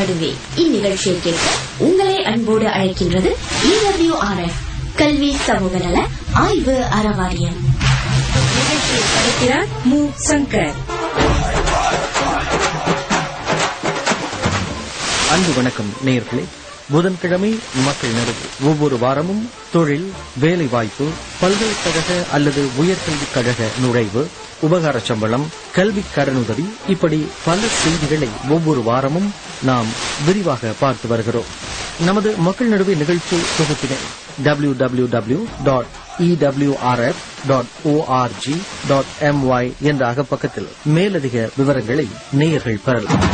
நடுவே இந்நிகழ்ச்சியை கேட்க உங்களை அன்போடு அழைக்கின்றது இடபிள்யூஆர்எஃப் கல்வி சமூக நல ஆய்வு அறவாரியம் நிகழ்ச்சியை படைக்கிறார் மு சங்கர் அன்பு வணக்கம் நேயர்களே புதன்கிழமை மக்கள் நடுவு ஒவ்வொரு வாரமும் தொழில் வேலைவாய்ப்பு பல்கலைக்கழக அல்லது உயர்கல்விக் கழக நுழைவு உபகார சம்பளம் கல்வி கடனுதவி இப்படி பல செய்திகளை ஒவ்வொரு வாரமும் நாம் விரிவாக பார்த்து வருகிறோம் நமது மக்கள் நடுவே நிகழ்ச்சி தொகுப்பினை W W W dot EWRF dot ORG dot MY என்ற அகப்பக்கத்தில் மேலதிக விவரங்களை நேயர்கள் பெறலாம்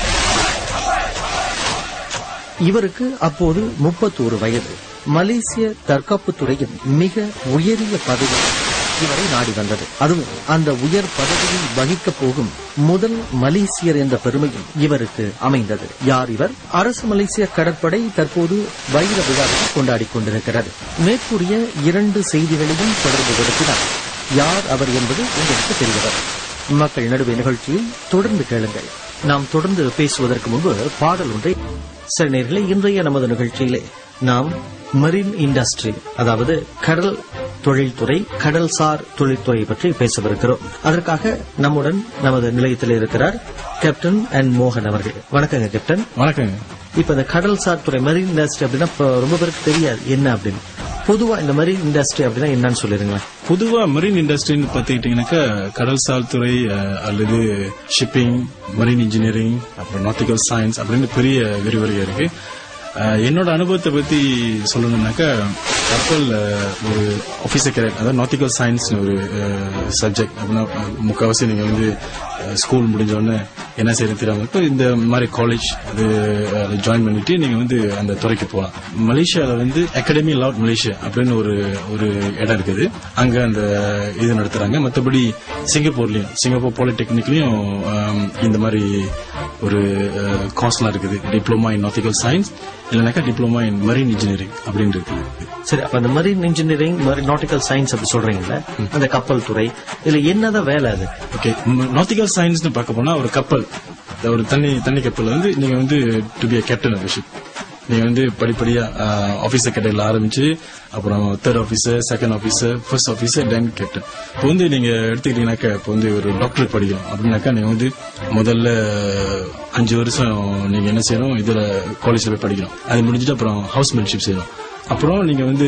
இவருக்கு அப்போது முப்பத்தோரு வயது மலேசிய தற்காப்புத் துறையின் மிக உயரிய பதவி இவரை நாடி வந்தது அதுவும் அந்த உயர் பதவியை வகிக்கப் போகும் முதல் மலேசியர் என்ற பெருமையும் இவருக்கு அமைந்தது யார் இவர் அரசு மலேசிய கடற்படை தற்போது வைர விழாவை கொண்டாடிக் கொண்டிருக்கிறது மேற்கூறிய இரண்டு செய்திகளையும் தொடர்பு படுத்தினார் யார் அவர் என்பது உங்களுக்கு தெரியவர் மக்கள் நடுவே நிகழ்ச்சியை தொடர்ந்து கேளுங்கள் நாம் தொடர்ந்து பேசுவதற்கு முன்பு பாடல் ஒன்றை சரி நேர்களே இன்றைய நமது நிகழ்ச்சியிலே நாம் மரீன் இண்டஸ்ட்ரி அதாவது கடல் தொழில்துறை கடல்சார் தொழில்துறை பற்றி பேசவிருக்கிறோம் அதற்காக நம்முடன் நமது நிலையத்தில் இருக்கிறார் கேப்டன் என் மோகன் அவர்கள் வணக்கங்க கேப்டன் வணக்கங்க இப்ப இந்த கடல்சார் துறை மரீன் இண்டஸ்ட்ரி அப்படின்னா இப்ப ரொம்ப பேருக்கு தெரியாது என்ன அப்படின்னு பொதுவா இந்த மரீன் இண்டஸ்ட்ரி அப்படின்னா என்னன்னு சொல்லிருங்களேன் பொதுவா மரீன் இண்டஸ்ட்ரின்னு பார்த்துக்கிட்டீங்கன்னாக்கா கடல்சார் துறை அஹ், அல்லது ஷிப்பிங் மரீன் இன்ஜினியரிங் அப்புறம் நாட்டிக்கல் சயின்ஸ் அப்படின்னு பெரிய விரிவுரையா இருக்கு அஹ், என்னோட அனுபவத்தை பத்தி சொல்லணும்னாக்கா கப்பல் அஹ், ஒரு ஆபீசர் கேரட் அதாவது நாட்டிக்கல் சயின்ஸ் ஒரு சப்ஜெக்ட் அப்படின்னா அஹ், முக்கால்வாசி நீங்க வந்து ஸ்கூல் முடிஞ்ச உடனே என்ன செய்யறது தெரியாம இப்போ இந்த மாதிரி காலேஜ் அது ஜாயின் பண்ணிட்டு நீங்க வந்து அந்த துறைக்கு போகலாம் மலேசியால வந்து அகாடமி லாட் மலேசியா அப்படின்னு ஒரு ஒரு இடம் இருக்குது அங்க அந்த இது நடத்துறாங்க மற்றபடி சிங்கப்பூர்லயும் சிங்கப்பூர் பாலிடெக்னிக்லயும் ஆம், இந்த மாதிரி ஒரு கோர்ஸ்லாம் இருக்குது டிப்ளமா இன் நாட்டிக்கல் சயின்ஸ் இல்லைனாக்கா டிப்ளமா இன் மரீன் இன்ஜினியரிங் அப்படின்னு இருக்குது சரி அப்ப அந்த மரீன் இன்ஜினியரிங் நாட்டிக்கல் சயின்ஸ் அப்படி சொல்றீங்கல்ல அந்த கப்பல் துறை இதுல என்னதான் வேலை அது ஓகே நாட்டிக்கல் சயின்ஸ்னு பார்க்க போனா ஒரு கப்பல் ஒரு தண்ணி தண்ணி கப்பல் வந்து நீங்க வந்து to be captain of ship நீங்க வந்து படிப்படியா ஆபீசர் கேட்டகரியில் ஆரம்பிச்சு அப்புறம் third officer second officer first officer then captain இப்போ வந்து நீங்க எடுத்துக்கிட்டீங்கன்னாக்கா இப்போ வந்து ஒரு டாக்டர் படிக்கணும் அப்படின்னாக்கா நீங்க வந்து முதல்ல அஞ்சு வருஷம் நீங்க என்ன செய்யணும் இதுல காலேஜ்ல போய் படிக்கணும் அது முடிஞ்சுட்டு அப்புறம் ஹவுஸ்மேன்ஷிப் செய்யணும் அப்புறம் நீங்க வந்து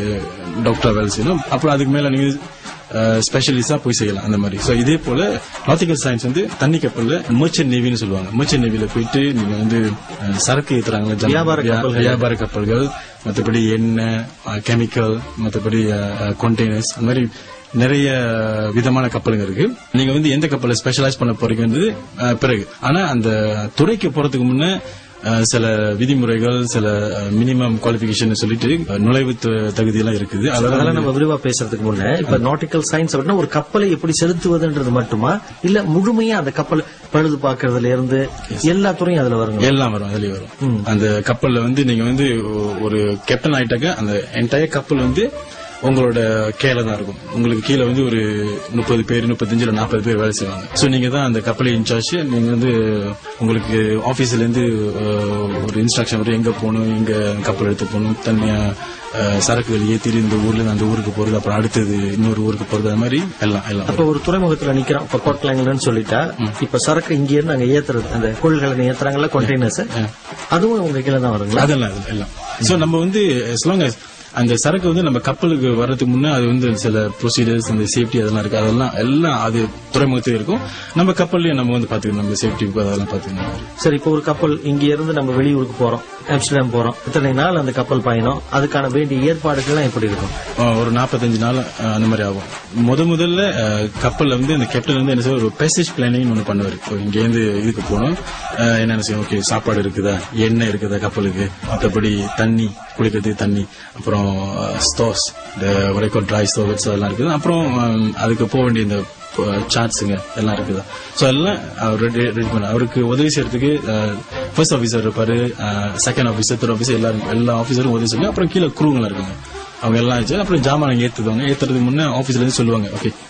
டாக்டரா வேலை செய்யணும் அப்புறம் அதுக்கு மேல நீங்க ஸ்பெஷலிஸ்டா போய் செய்யலாம் அந்த மாதிரி சோ இதே போல நாட்டிக்கல் சயின்ஸ் வந்து தண்ணி கப்பல்ல மர்ச்சன்ட் நேவின்னு சொல்லுவாங்க மர்ச்சன்ட் நேவில போயிட்டு நீங்க வந்து அஹ், சரக்கு ஏத்துறாங்களா ஜன- வியாபார வியா- கப்பல்கள். வியாபார கப்பல்கள் மற்றபடி எண்ணெய் கெமிக்கல் மற்றபடி கண்டெய்னர்ஸ் அந்த மாதிரி நிறைய விதமான கப்பலுங்க இருக்கு நீங்க வந்து எந்த கப்பலை ஸ்பெஷலைஸ் பண்ண போறீங்கன்றது அஹ், பிறகு ஆனா அந்த துறைக்கு போறதுக்கு முன்ன அஹ், சில விதிமுறைகள் சில மினிமம் குவாலிபிகேஷன் சொல்லிட்டு அஹ், நுழைவு த- தகுதி எல்லாம் இருக்குது அதெல்லாம் அதெல்லாம் நம்ம விரிவா பேசுறதுக்கு முன்ன இப்ப நாட்டிக்கல் சயின்ஸ் அப்படின்னா ஒரு கப்பலை எப்படி செலுத்துவதுன்றது மட்டுமா இல்ல முழுமையா அந்த கப்பல் பழுது பார்க்கறதுல இருந்து எல்லா துறையும் அதுல வருங்க எல்லாம் வரும் அதுலயே வரும் அந்த கப்பல்ல வந்து நீங்க வந்து ஒ- ஒரு கேப்டன் ஆயிட்டாக்க அந்த என்டையர் கப்பல் வந்து உங்களோட கேல தான் இருக்கும் உங்களுக்கு கீழே வந்து ஒரு முப்பது பேர் முப்பத்தஞ்சு இல்ல நாற்பது பேர் வேலை செய்வாங்க சோ நீங்க தான் அந்த கப்பலை இன்சார்ஜ் நீங்க வந்து உங்களுக்கு ஆபீஸ்ல இருந்து அஹ், ஒரு இன்ஸ்ட்ரக்ஷன் வரும் எங்க போகணும் எங்க கப்பல் எடுத்து போகணும் தனியா அஹ், சரக்குகள் ஏத்திட்டு இந்த ஊர்ல இருந்து அந்த ஊருக்கு போறது அப்புறம் அடுத்தது இன்னொரு ஊருக்கு போறது அது மாதிரி எல்லாம் எல்லாம் அப்ப ஒரு துறைமுகத்துல நிக்கிறோம் இப்ப கோட்லாங்கன்னு சொல்லிட்டா இப்ப சரக்கு இங்க இருந்து அங்க ஏத்துறது அந்த கொள்களை ஏத்துறாங்கல்ல கண்டெய்னர்ஸ் அதுவும் உங்க கீழே தான் வருங்களா அதெல்லாம் அதெல்லாம் எல்லாம் சோ நம்ம வந்து as long as அந்த சரக்கு வந்து நம்ம கப்பலுக்கு வர்றதுக்கு முன்னே அது வந்து சில ப்ரொசீஜர்ஸ் அந்த சேஃப்டி அதெல்லாம் இருக்கு அதெல்லாம் எல்லாம் அது துறைமுகத்தில் இருக்கும் நம்ம கப்பல்லையும் நம்ம வந்து பாத்துக்கணும் நம்ம சேஃப்டி அதெல்லாம் பாத்துக்கணும் சரி இப்ப ஒரு கப்பல் இங்க இருந்து நம்ம வெளியூருக்கு போறோம் ஆம்ஸ்டர்டாம் போறோம் இத்தனை நாள் அந்த கப்பல் பயணம் அதுக்கான வேண்டிய ஏற்பாடுகள்லாம் எப்படி இருக்கும் ஆஹ் ஒரு நாற்பத்தஞ்சு நாள் ஆஹ் அந்த மாதிரி ஆகும் முத முதல்ல ஆஹ் கப்பல்ல வந்து அந்த கேப்டன் வந்து என்ன செய்வார் ஒரு பேசேஜ் பிளானிங் ஒன்று பண்ணுவார் இப்போ இங்க இருந்து இதுக்கு போகணும் ஆஹ் என்னென்ன செய்யும் ஓகே சாப்பாடு இருக்குதா எண்ணெய் இருக்குதா கப்பலுக்கு மற்றபடி தண்ணி குளிக்கிறதுக்கு தண்ணி அப்புறம் ஸ்டோர்ஸ் இந்த வரைக்கும் ட்ரை ஸ்டோர்ஸ் அதெல்லாம் இருக்குது அப்புறம் ஆஹ் அதுக்கு போக வேண்டிய இந்த சார்ட்ஸுங்க எல்லாம் இருக்குதா ஸோ எல்லாம் அவர் ரெடி ரெடி பண்ண அவருக்கு உதவி செய்யறதுக்கு ஃபர்ஸ்ட் ஆஃபீஸர் இருப்பாரு செகண்ட் ஆஃபீஸர் தேர்ட் ஆஃபீஸர் எல்லாரும் எல்லா ஆஃபீஸரும் உதவி செய்வாங்க அப்புறம் கீழே குரூங்கெல்லாம் இருக்காங்க அவங்க எல்லாம் வச்சு அப்புறம் ஜாமான் ஏத்துவாங்க ஏத்துறதுக்கு முன்னே ஆபீஸ்ல இருந்து சொல்லுவாங்க ஓகே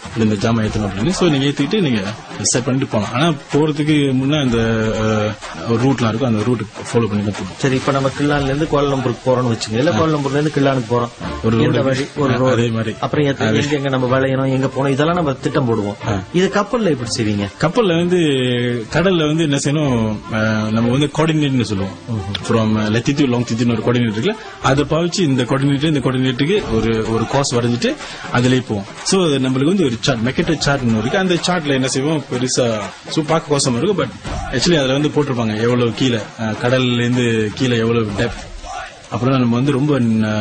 இந்த ஜாமான் ஏத்தணும் அப்படின்னு சோ நீங்க ஏத்திக்கிட்டு நீங்க செட் பண்ணிட்டு போகலாம் ஆனா போறதுக்கு முன்ன இந்த ரூட்லாம் இருக்கும் அந்த ரூட் ஃபாலோ பண்ணி தான் போகணும் சரி இப்ப நம்ம கிள்ளான்ல இருந்து கோலம்பூருக்கு போறோம்னு வச்சுங்க இல்ல கோலம்பூர்ல இருந்து கிள்ளானுக்கு போறோம் ஒரு எந்த road வழி ஒரு ஆ, road. அதே மாதிரி. அப்புறம் எத்த- எங்க எங்க நம்ம விளையணும் எங்க போகணும் இதெல்லாம் நம்ம திட்டம் போடுவோம் இது கப்பல்ல எப்படி செய்வீங்க கப்பல்ல வந்து கடல்ல வந்து என்ன செய்யணும் அஹ், நம்ம வந்து கோஆர்டினேட்னு சொல்லுவோம் ஃப்ரம் லெத்தித்து லாங் தித்தின்னு ஒரு கோஆர்டினேட் இருக்குல்ல அதை பாவிச்சு இந்த கோஆர்டினேட் இந்த கோஆர்டினேட்டுக்கு ஒரு ஒரு கோர்ஸ் வரைஞ்சிட்டு அதுலயே போவோம் சோ நம்மளுக்கு வந்து ஒரு சார்ட் மெக்கெட்ட சார்ட் இருக்கு அந்த சார்ட்ல என்ன செய்வோம் பெருசா சோ பார்க்க கோசம் இருக்கும் பட் ஆக்சுவலி அதுல வந்து போட்டிருப்பாங்க எவ்வளவு கீழே அஹ், கடல்ல இருந்து கீழே எவ்வளவு டெப்த் அப்புறம் நம்ம வந்து ரொம்ப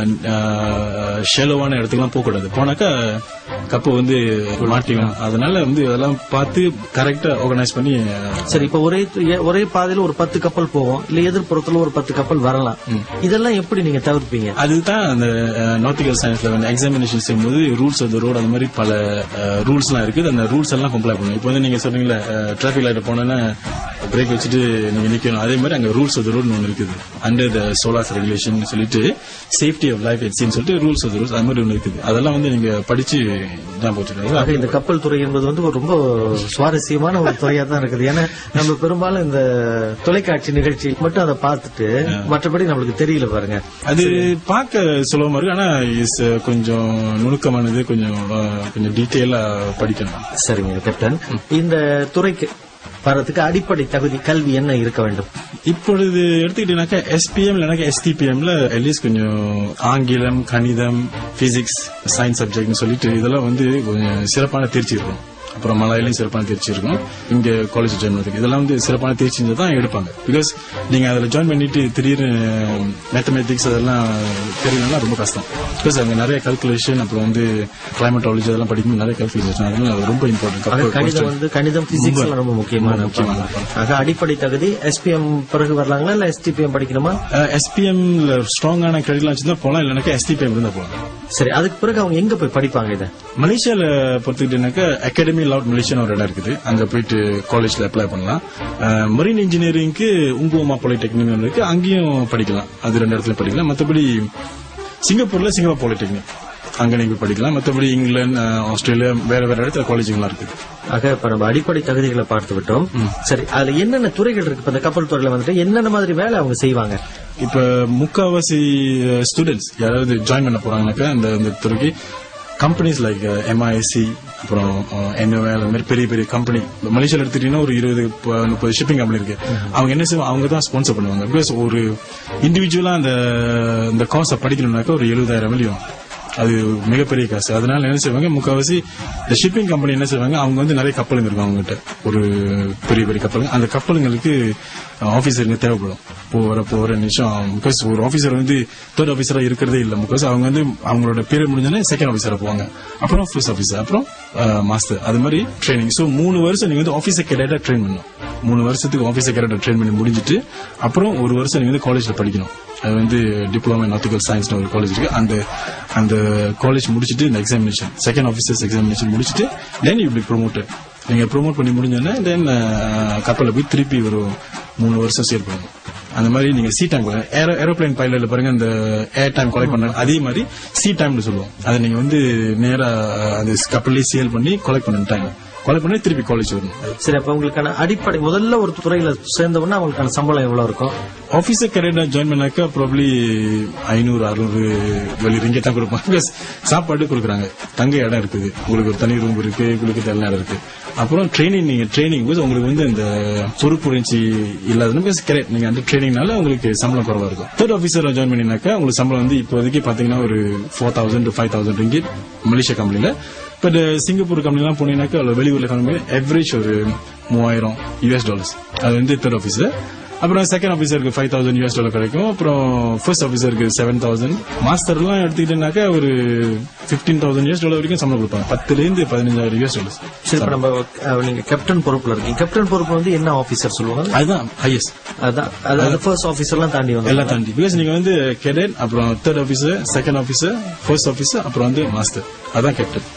ஷெலோவான இடத்துக்குலாம் போக கூடாது போனாக்கா கப்பு வந்து மாட்டிக்கும் அதனால வந்து அதெல்லாம் பார்த்து கரெக்டா ஆர்கனைஸ் பண்ணி அஹ், சரி இப்ப ஒரே து- ஒரே பாதையில ஒரு பத்து கப்பல் போவோம் இல்ல எதிர்ப்புறத்துல ஒரு பத்து கப்பல் வரலாம் இதெல்லாம் எப்படி நீங்க தவிர்ப்பீங்க அதுதான் அந்த நாட்டிக்கல் சயின்ஸ்ல வந்து எக்ஸாமினேஷன் செய்யும்போது ரூல்ஸ் ஆஃப் த ரோடு அந்த மாதிரி பல ரூல்ஸ் எல்லாம் இருக்குது அந்த ரூல்ஸ் எல்லாம் கம்ப்ளை பண்ணணும் இப்போ வந்து நீங்க சொன்னீங்கல்ல டிராபிக் லைட் போனோன்னா பிரேக் வச்சுட்டு நீங்க நிக்கணும் அதே மாதிரி அங்க ரூல்ஸ் ஆஃப் த ரோடு ஒன்று இருக்குது அண்டர் த சோலாஸ் ரெகுலேஷன் சொல்லிட்டு சேஃப்டி ஆஃப் லைஃப் எட்சின்னு சொல்லிட்டு ரூல்ஸ் ஆஃப் த ரூல்ஸ் அது மாதிரி ஒன்று இருக்குது அதெல்லாம் வந்து நீங்க படிச்சு தான் போட்டுருக்காங்க ஆக இந்த கப்பல் துறை என்பது வந்து ஒரு ரொம்ப சுவாரஸ்யமான ஒரு துறையா தான் இருக்குது ஏன்னா நம்ம பெரும்பாலும் இந்த தொலைக்காட்சி நிகழ்ச்சி மட்டும் அதை பார்த்துட்டு மற்றபடி நம்மளுக்கு தெரியல பாருங்க அது பார்க்க சுலபமா இருக்கு ஆனா is, uh, கொஞ்சம் நுணுக்கமானது கொஞ்சம் uh, கொஞ்சம் டீட்டெயிலா படிக்கணும் சரிங்க கேப்டன் இந்த துறைக்கு வர்றதுக்கு அடிப்படை தகுதி கல்வி என்ன இருக்க வேண்டும் இப்பொழுது எடுத்துக்கிட்டீங்கன்னாக்கா எஸ்பிஎம் இல்லைனாக்கா எஸ்டிபிஎம்ல அட்லீஸ்ட் கொஞ்சம் ஆங்கிலம் கணிதம் பிசிக்ஸ் சயின்ஸ் சப்ஜெக்ட்னு சொல்லிட்டு இதெல்லாம் வந்து கொஞ்சம் சிறப்பான தேர்ச்சி இருக்கும் அப்புறம் மலையிலும் சிறப்பான தேர்ச்சி இருக்கும் இங்க காலேஜ் ஜாயின் பண்ணுறதுக்கு இதெல்லாம் வந்து சிறப்பான தேர்ச்சி இருந்தா தான் எடுப்பாங்க பிகாஸ் நீங்க அதுல ஜாயின் பண்ணிட்டு திடீர்னு மேத்தமெட்டிக்ஸ் அதெல்லாம் தெரியலன்னா ரொம்ப கஷ்டம் பிகாஸ் அங்க நிறைய கல்குலேஷன் அப்புறம் வந்து கிளைமேட்டாலஜி அதெல்லாம் படிக்கும்போது நிறைய கல்குலேஷன் அதனால அது ரொம்ப ஆக இம்பார்ட்டன்ட் கணிதம் வந்து கணிதம் பிசிக்ஸ் எல்லாம் ரொம்ப முக்கியமான முக்கியமான பாடம். ஆக அடிப்படை தகுதி எஸ்பிஎம் பிறகு வரலாங்களா இல்ல எஸ்டிபிஎம் படிக்கணுமா எஸ்பிஎம்ல ஸ்ட்ராங்கான கிரெடிட்லாம் வச்சிருந்தா போலாம் இல்லைனாக்கா எஸ்டிபிஎம் இருந்தா போலாம் சரி அதுக்கு பிறகு அவங்க எங்க போய் படிப்பாங்க இதை மலேசியால பொறுத்துக்கிட்டீங்கன்னாக்கா அகாடமி லவுட் மலேசியா ஒரு இடம் இருக்குது அங்க போயிட்டு காலேஜ்ல அப்ளை பண்ணலாம் மரீன் இன்ஜினியரிங்க்கு உங்குவமா பாலிடெக்னிக் இருக்கு அங்கேயும் படிக்கலாம் அது ரெண்டு இடத்துல படிக்கலாம் மற்றபடி சிங்கப்பூர்ல சிங்கப்பூர் பாலிடெக்னிக் அங்க நீங்க போய் படிக்கலாம் மற்றபடி இங்கிலாந்து அஹ், ஆஸ்திரேலியா வேற வேற இடத்துல காலேஜுங்களாம் இருக்குது ஆக இப்ப நம்ம அடிப்படை தகுதிகளை பார்த்து விட்டோம் சரி அதுல என்னென்ன துறைகள் இருக்கு இப்ப இந்த கப்பல் துறையில வந்துட்டு என்னென்ன மாதிரி வேலை அவங்க செய்வாங்க இப்ப முக்காவாசி ஸ்டூடெண்ட்ஸ் யாராவது ஜாயின் பண்ண போறாங்கனாக்கா இந்த இந்த துறைக்கு கம்பெனிஸ் லைக் எம்ஐசி அப்புறம் என்ஓஎல் அந்த மாதிரி பெரிய பெரிய கம்பெனி மலேசியால எடுத்துட்டீங்கன்னா ஒரு இருபது ப- முப்பது ஷிப்பிங் கம்பெனி இருக்கு அவங்க என்ன செய்வாங்க அவங்க தான் ஸ்பான்சர் பண்ணுவாங்க பிகாஸ் ஒரு இண்டிவிஜுவலா அந்த இந்த காசை படிக்கணும்னாக்கா ஒரு எழுபதாயிரம் மில்லியம் அது மிகப்பெரிய காசு அதனால என்ன செய்வாங்க முக்காவாசி இந்த ஷிப்பிங் கம்பெனி என்ன செய்வாங்க அவங்க வந்து நிறைய கப்பலுங்க இருக்கும் அவங்ககிட்ட ஒரு பெரிய பெரிய கப்பலுங்க அந்த கப்பலுங்களுக்கு ஆபீசருங்க தேவைப்படும் போற போற நிமிஷம் பிகாஸ் ஒரு ஆபீசர் வந்து தேர்ட் ஆபீசரா இருக்கிறதே இல்ல பிகாஸ் அவங்க வந்து அவங்களோட பேர் முடிஞ்சோடனே செகண்ட் ஆபீசரா போவாங்க அப்புறம் ஃபர்ஸ்ட் ஆபீசர் அப்புறம் மாஸ்டர் அது மாதிரி ட்ரைனிங் சோ மூணு வருஷம் நீங்க வந்து ஆபீசர் கேடேட்டா ட்ரெயின் பண்ணணும் மூணு வருஷத்துக்கு ஆபீசர் கேடேட்டா ட்ரெயின் பண்ணி முடிஞ்சிட்டு அப்புறம் ஒரு வருஷம் நீங்க வந்து காலேஜ்ல படிக்கணும் அது வந்து டிப்ளமா இன் நாட்டிக்கல் சயின்ஸ் ஒரு காலேஜ் இருக்கு அந்த அந்த காலேஜ் முடிச்சிட்டு இந்த எக்ஸாமினேஷன் செகண்ட் ஆஃபீஸர்ஸ் எக்ஸாமினேஷன் முடிச்சிட்டு தென் யூ பி ப்ரொமோட்டட் நீங்க ப்ரோமோட் பண்ணி முடிஞ்சோன்னா தென் கப்பல்ல போய் திருப்பி ஒரு மூணு வருஷம் சேல் பண்ணணும் அந்த மாதிரி நீங்க சி டைம் ஏரோ ஏரோப்ளைன் பைலட்ல பாருங்க இந்த ஏர் டைம் கொலை பண்ண அதே மாதிரி சி டைம்னு சொல்லுவோம் அதை நீங்க வந்து நேரா அந்த கப்பல்லே சேல் பண்ணி கொலெக்ட் பண்ண டைம் கொலை பண்ணி திருப்பி காலேஜ் வரணும் சரி அப்ப உங்களுக்கான அடிப்படை முதல்ல ஒரு துறையில சேர்ந்தவொன்னா அவங்களுக்கான சம்பளம் எவ்வளவு இருக்கும் ஆபீசர் கரியர் ஜாயின் பண்ணாக்கா ப்ராப்ளி ஐநூறு அறுநூறு வெளி ரிங்கே தான் கொடுப்பாங்க Because சாப்பாடு கொடுக்குறாங்க தங்க இடம் இருக்குது உங்களுக்கு ஒரு தனி ரூம் இருக்கு உங்களுக்கு தனி இடம் இருக்கு அப்புறம் ட்ரைனிங் நீங்க ட்ரைனிங் உங்களுக்கு வந்து இந்த பொறுப்புணர்ச்சி இல்லாத கரெக்ட் நீங்க அந்த ட்ரைனிங்னால உங்களுக்கு சம்பளம் குறவா இருக்கும் தேர்ட் ஆபீசர் ஜாயின் பண்ணினாக்கா உங்களுக்கு சம்பளம் வந்து இப்போதைக்கு பாத்தீங்கன்னா ஒரு four thousand five thousand ringgit Malaysia கம்பெனில பட் சிங்கப்பூர் கம்பெனிலாம் போனீங்கன்னாக்கா அதுல வெளியூர்ல கம்பெனி எவரேஜ் ஒரு மூவாயிரம் யூஎஸ் டாலர்ஸ் அது வந்து தேர்ட் ஆபீசர் அப்புறம் செகண்ட் ஆபீசருக்கு ஃபைவ் தௌசண்ட் யூஎஸ் டாலர் கிடைக்கும் அப்புறம் ஃபர்ஸ்ட் ஆபீசருக்கு செவன் தௌசண்ட் மாஸ்டர்லாம் எடுத்துக்கிட்டேனாக்கா ஒரு பிப்டீன் தௌசண்ட் யூஎஸ் டாலர் வரைக்கும் சம்பளம் கொடுப்பாங்க பத்துல இருந்து பதினஞ்சாயிரம் யூஎஸ் டாலர்ஸ் சரி இப்ப நம்ம அஹ், நீங்க கேப்டன் பொறுப்புல இருக்கீங்க கேப்டன் பொறுப்பு வந்து என்ன ஆபீசர் சொல்லுவாங்க அதுதான் ஹையஸ்ட் அதான் அது ஃபர்ஸ்ட் ஆபீசர்லாம் தாண்டி வந்து எல்லாம் தாண்டி பிகாஸ் நீங்க வந்து கெடட் அப்புறம் third officer second officer first officer அப்புறம் வந்து மாஸ்டர் அதான் கேப்டன்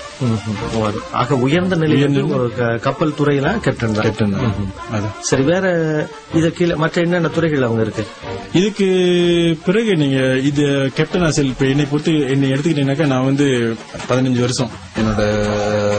ஆக உயர்ந்த நிலையில் ஒரு க- கப்பல் துறையில கேப்டன் தான் கேப்டன் அதான் சரி வேற இது கீழே மற்ற என்னென்ன துறைகள் அவங்க இருக்கு இதுக்கு பிறகு நீங்க இது கேப்டன் ஆசல் இப்ப என்னை பொறுத்து என்னை எடுத்துக்கிட்டீங்கன்னாக்கா நான் வந்து பதினஞ்சு வருஷம் என்னோட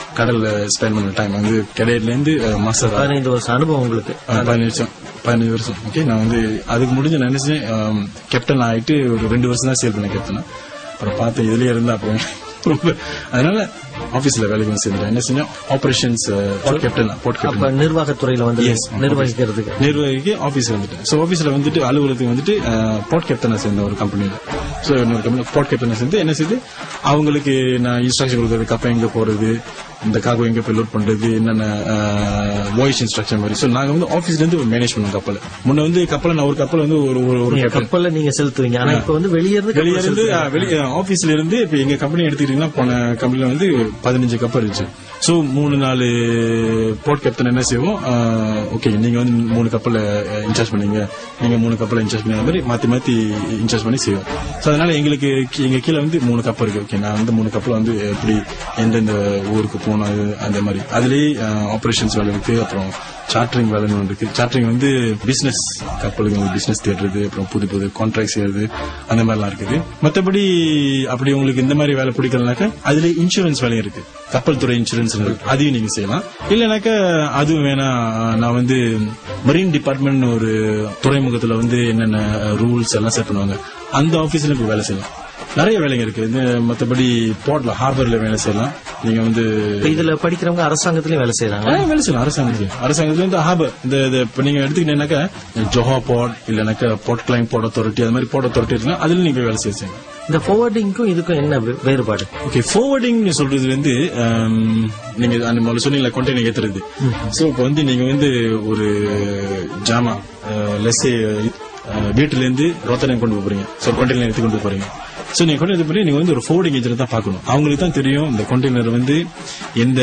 கடல்ல ஸ்பெண்ட் பண்ண டைம் வந்து கடையில இருந்து மாஸ்டர் பதினைந்து வருஷம் அனுபவம் உங்களுக்கு பதினஞ்சு வருஷம் பதினஞ்சு வருஷம் ஓகே நான் வந்து அதுக்கு முடிஞ்சு நான் நினைச்சேன் கேப்டன் ஆயிட்டு ஒரு ரெண்டு வருஷம் தான் சேல் பண்ணேன் கேப்டனா அப்புறம் பார்த்தேன் இதுலயே இருந்தா அப்புறம் ரொம்ப அதனால ஆபீஸ்ல வேலைக்கு வந்து சேர்ந்துட்டேன் என்ன செஞ்சேன் ஆபரேஷன்ஸ் போர்ட் கேப்டன் போர்ட் அப்ப கேப்டன் நிர்வாகத்துறையில வந்து Yes. நிர்வகிக்கிறதுக்கு நிர்வாகிக்கு ஆபீஸ் வந்துட்டேன் ஸோ ஆபீஸ்ல வந்துட்டு அலுவலகத்துக்கு வந்துட்டு போர்ட் கேப்டனா சேர்ந்த ஒரு கம்பெனில ஸோ இன்னொரு கம்பெனி போர்ட் கேப்டனா சேர்ந்து என்ன செய்து அவங்களுக்கு நான் இன்ஸ்ட்ரக்ஷன் கொடுக்குறது கப்பை எங்க போறது இந்த காகோ எங்க போய் லோட் பண்றது என்னென்ன வாய்ஸ் இன்ஸ்ட்ரக்ஷன் மாதிரி ஸோ நாங்க வந்து ஆபீஸ்ல இருந்து மேனேஜ் பண்ணுவோம் கப்பலை முன்ன வந்து கப்பலை நான் ஒரு கப்பல் வந்து ஒரு ஒரு ஒரு நீங்க captain. கப்பல்ல நீங்க செலுத்துவீங்க ஆனா இப்ப வந்து வெளியே இருந்து கப்பல் வெளியே இருந்து செலுத்துவீங்க. வெளியே ஆபீஸ்ல இருந்து இப்ப எங்க கம்பெனி எடுத்துக்கிட்டீங்கன்னா போன கம்பெனில வந்து பதினஞ்சு கப்பல் இருந்துச்சு சோ மூணு நாலு போர்ட் கேப்டன் என்ன செய்வோம் ஓகே நீங்க வந்து மூணு கப்பல இன்சார்ஜ் பண்ணீங்க நீங்க மூணு கப்பல இன்சார்ஜ் பண்ணி மாதிரி மாத்தி மாத்தி இன்சார்ஜ் பண்ணி செய்வோம் சோ அதனால எங்களுக்கு கீ- எங்க கீழே வந்து மூணு கப்பல் இருக்கு ஓகே நான் வந்து மூணு கப்பல் வந்து எப்படி எந்தெந்த ஊருக்கு போகணும் அது அந்த மாதிரி அதுலயே ஆபரேஷன்ஸ் வேலை இருக்கு அப்புறம் சார்ட்டரிங் வேலைன்னு ஒன்று இருக்கு சார்ட்டரிங் வந்து பிசினஸ் கப்பலுக்கு பிசினஸ் தேடுறது அப்புறம் புது புது கான்ட்ராக்ட் செய்யறது அந்த மாதிரிலாம் இருக்குது மத்தபடி அப்படி உங்களுக்கு இந்த மாதிரி வேலை பிடிக்கலனாக்கா அதுல இன்சூரன்ஸ் வேலையும் இருக்கு கப்பல் துறை இன்சூரன்ஸ் இருக்கு அதையும் நீங்க செய்யலாம் இல்லைனாக்கா அதுவும் வேணா நான் வந்து மரீன் டிபார்ட்மெண்ட் ஒரு துறைமுகத்துல வந்து என்னென்ன ரூல்ஸ் எல்லாம் செட் பண்ணுவாங்க அந்த ஆபீஸ்ல போய் வேலை செய்யலாம் நிறைய வேலைங்க இருக்கு இந்த மத்தபடி போர்ட்ல ஹார்பர்ல வேலை செய்யலாம் நீங்க வந்து இப்ப இதுல படிக்கிறவங்க அரசாங்கத்திலயும் வேலை செய்யறாங்க ஆ, வேலை செய்யலாம் அரசாங்கத்துல அரசாங்கத்துல வந்து ஹாபர் இந்த இது இப்ப நீங்க எடுத்துக்கிட்டீங்கன்னாக்கா ஜொஹா போர்ட் இல்லைனாக்கா போர்ட் கிளைம் போர்ட் அத்தாரிட்டி அது மாதிரி போர்ட் அத்தாரிட்டி இருக்குன்னா அதுல நீங்க வேலை செய்ய செய்யலாம் இந்த forwardingக்கும் இதுக்கும் என்ன வே- வேறுபாடு ஓகே forwarding சொல்றது வந்து ஆம், நீங்க அந்த முதல்ல சொன்னீங்களா கொண்டேனர் ஏத்துறது சோ இப்போ வந்து நீங்க வந்து ஒரு ஜாமா லெஸ்ஸே வீட்டுல இருந்து ரோத்தனை கொண்டு போறீங்க சோ கொண்டேனர் எடுத்து கொண்டு போறீங்க சோ நீங்க கொண்டு போய் நீங்க வந்து ஒரு forwarding ஏஜென்ட் தான் பார்க்கணும் அவங்களுக்கு தான் தெரியும் இந்த கொண்டேனர் வந்து எந்த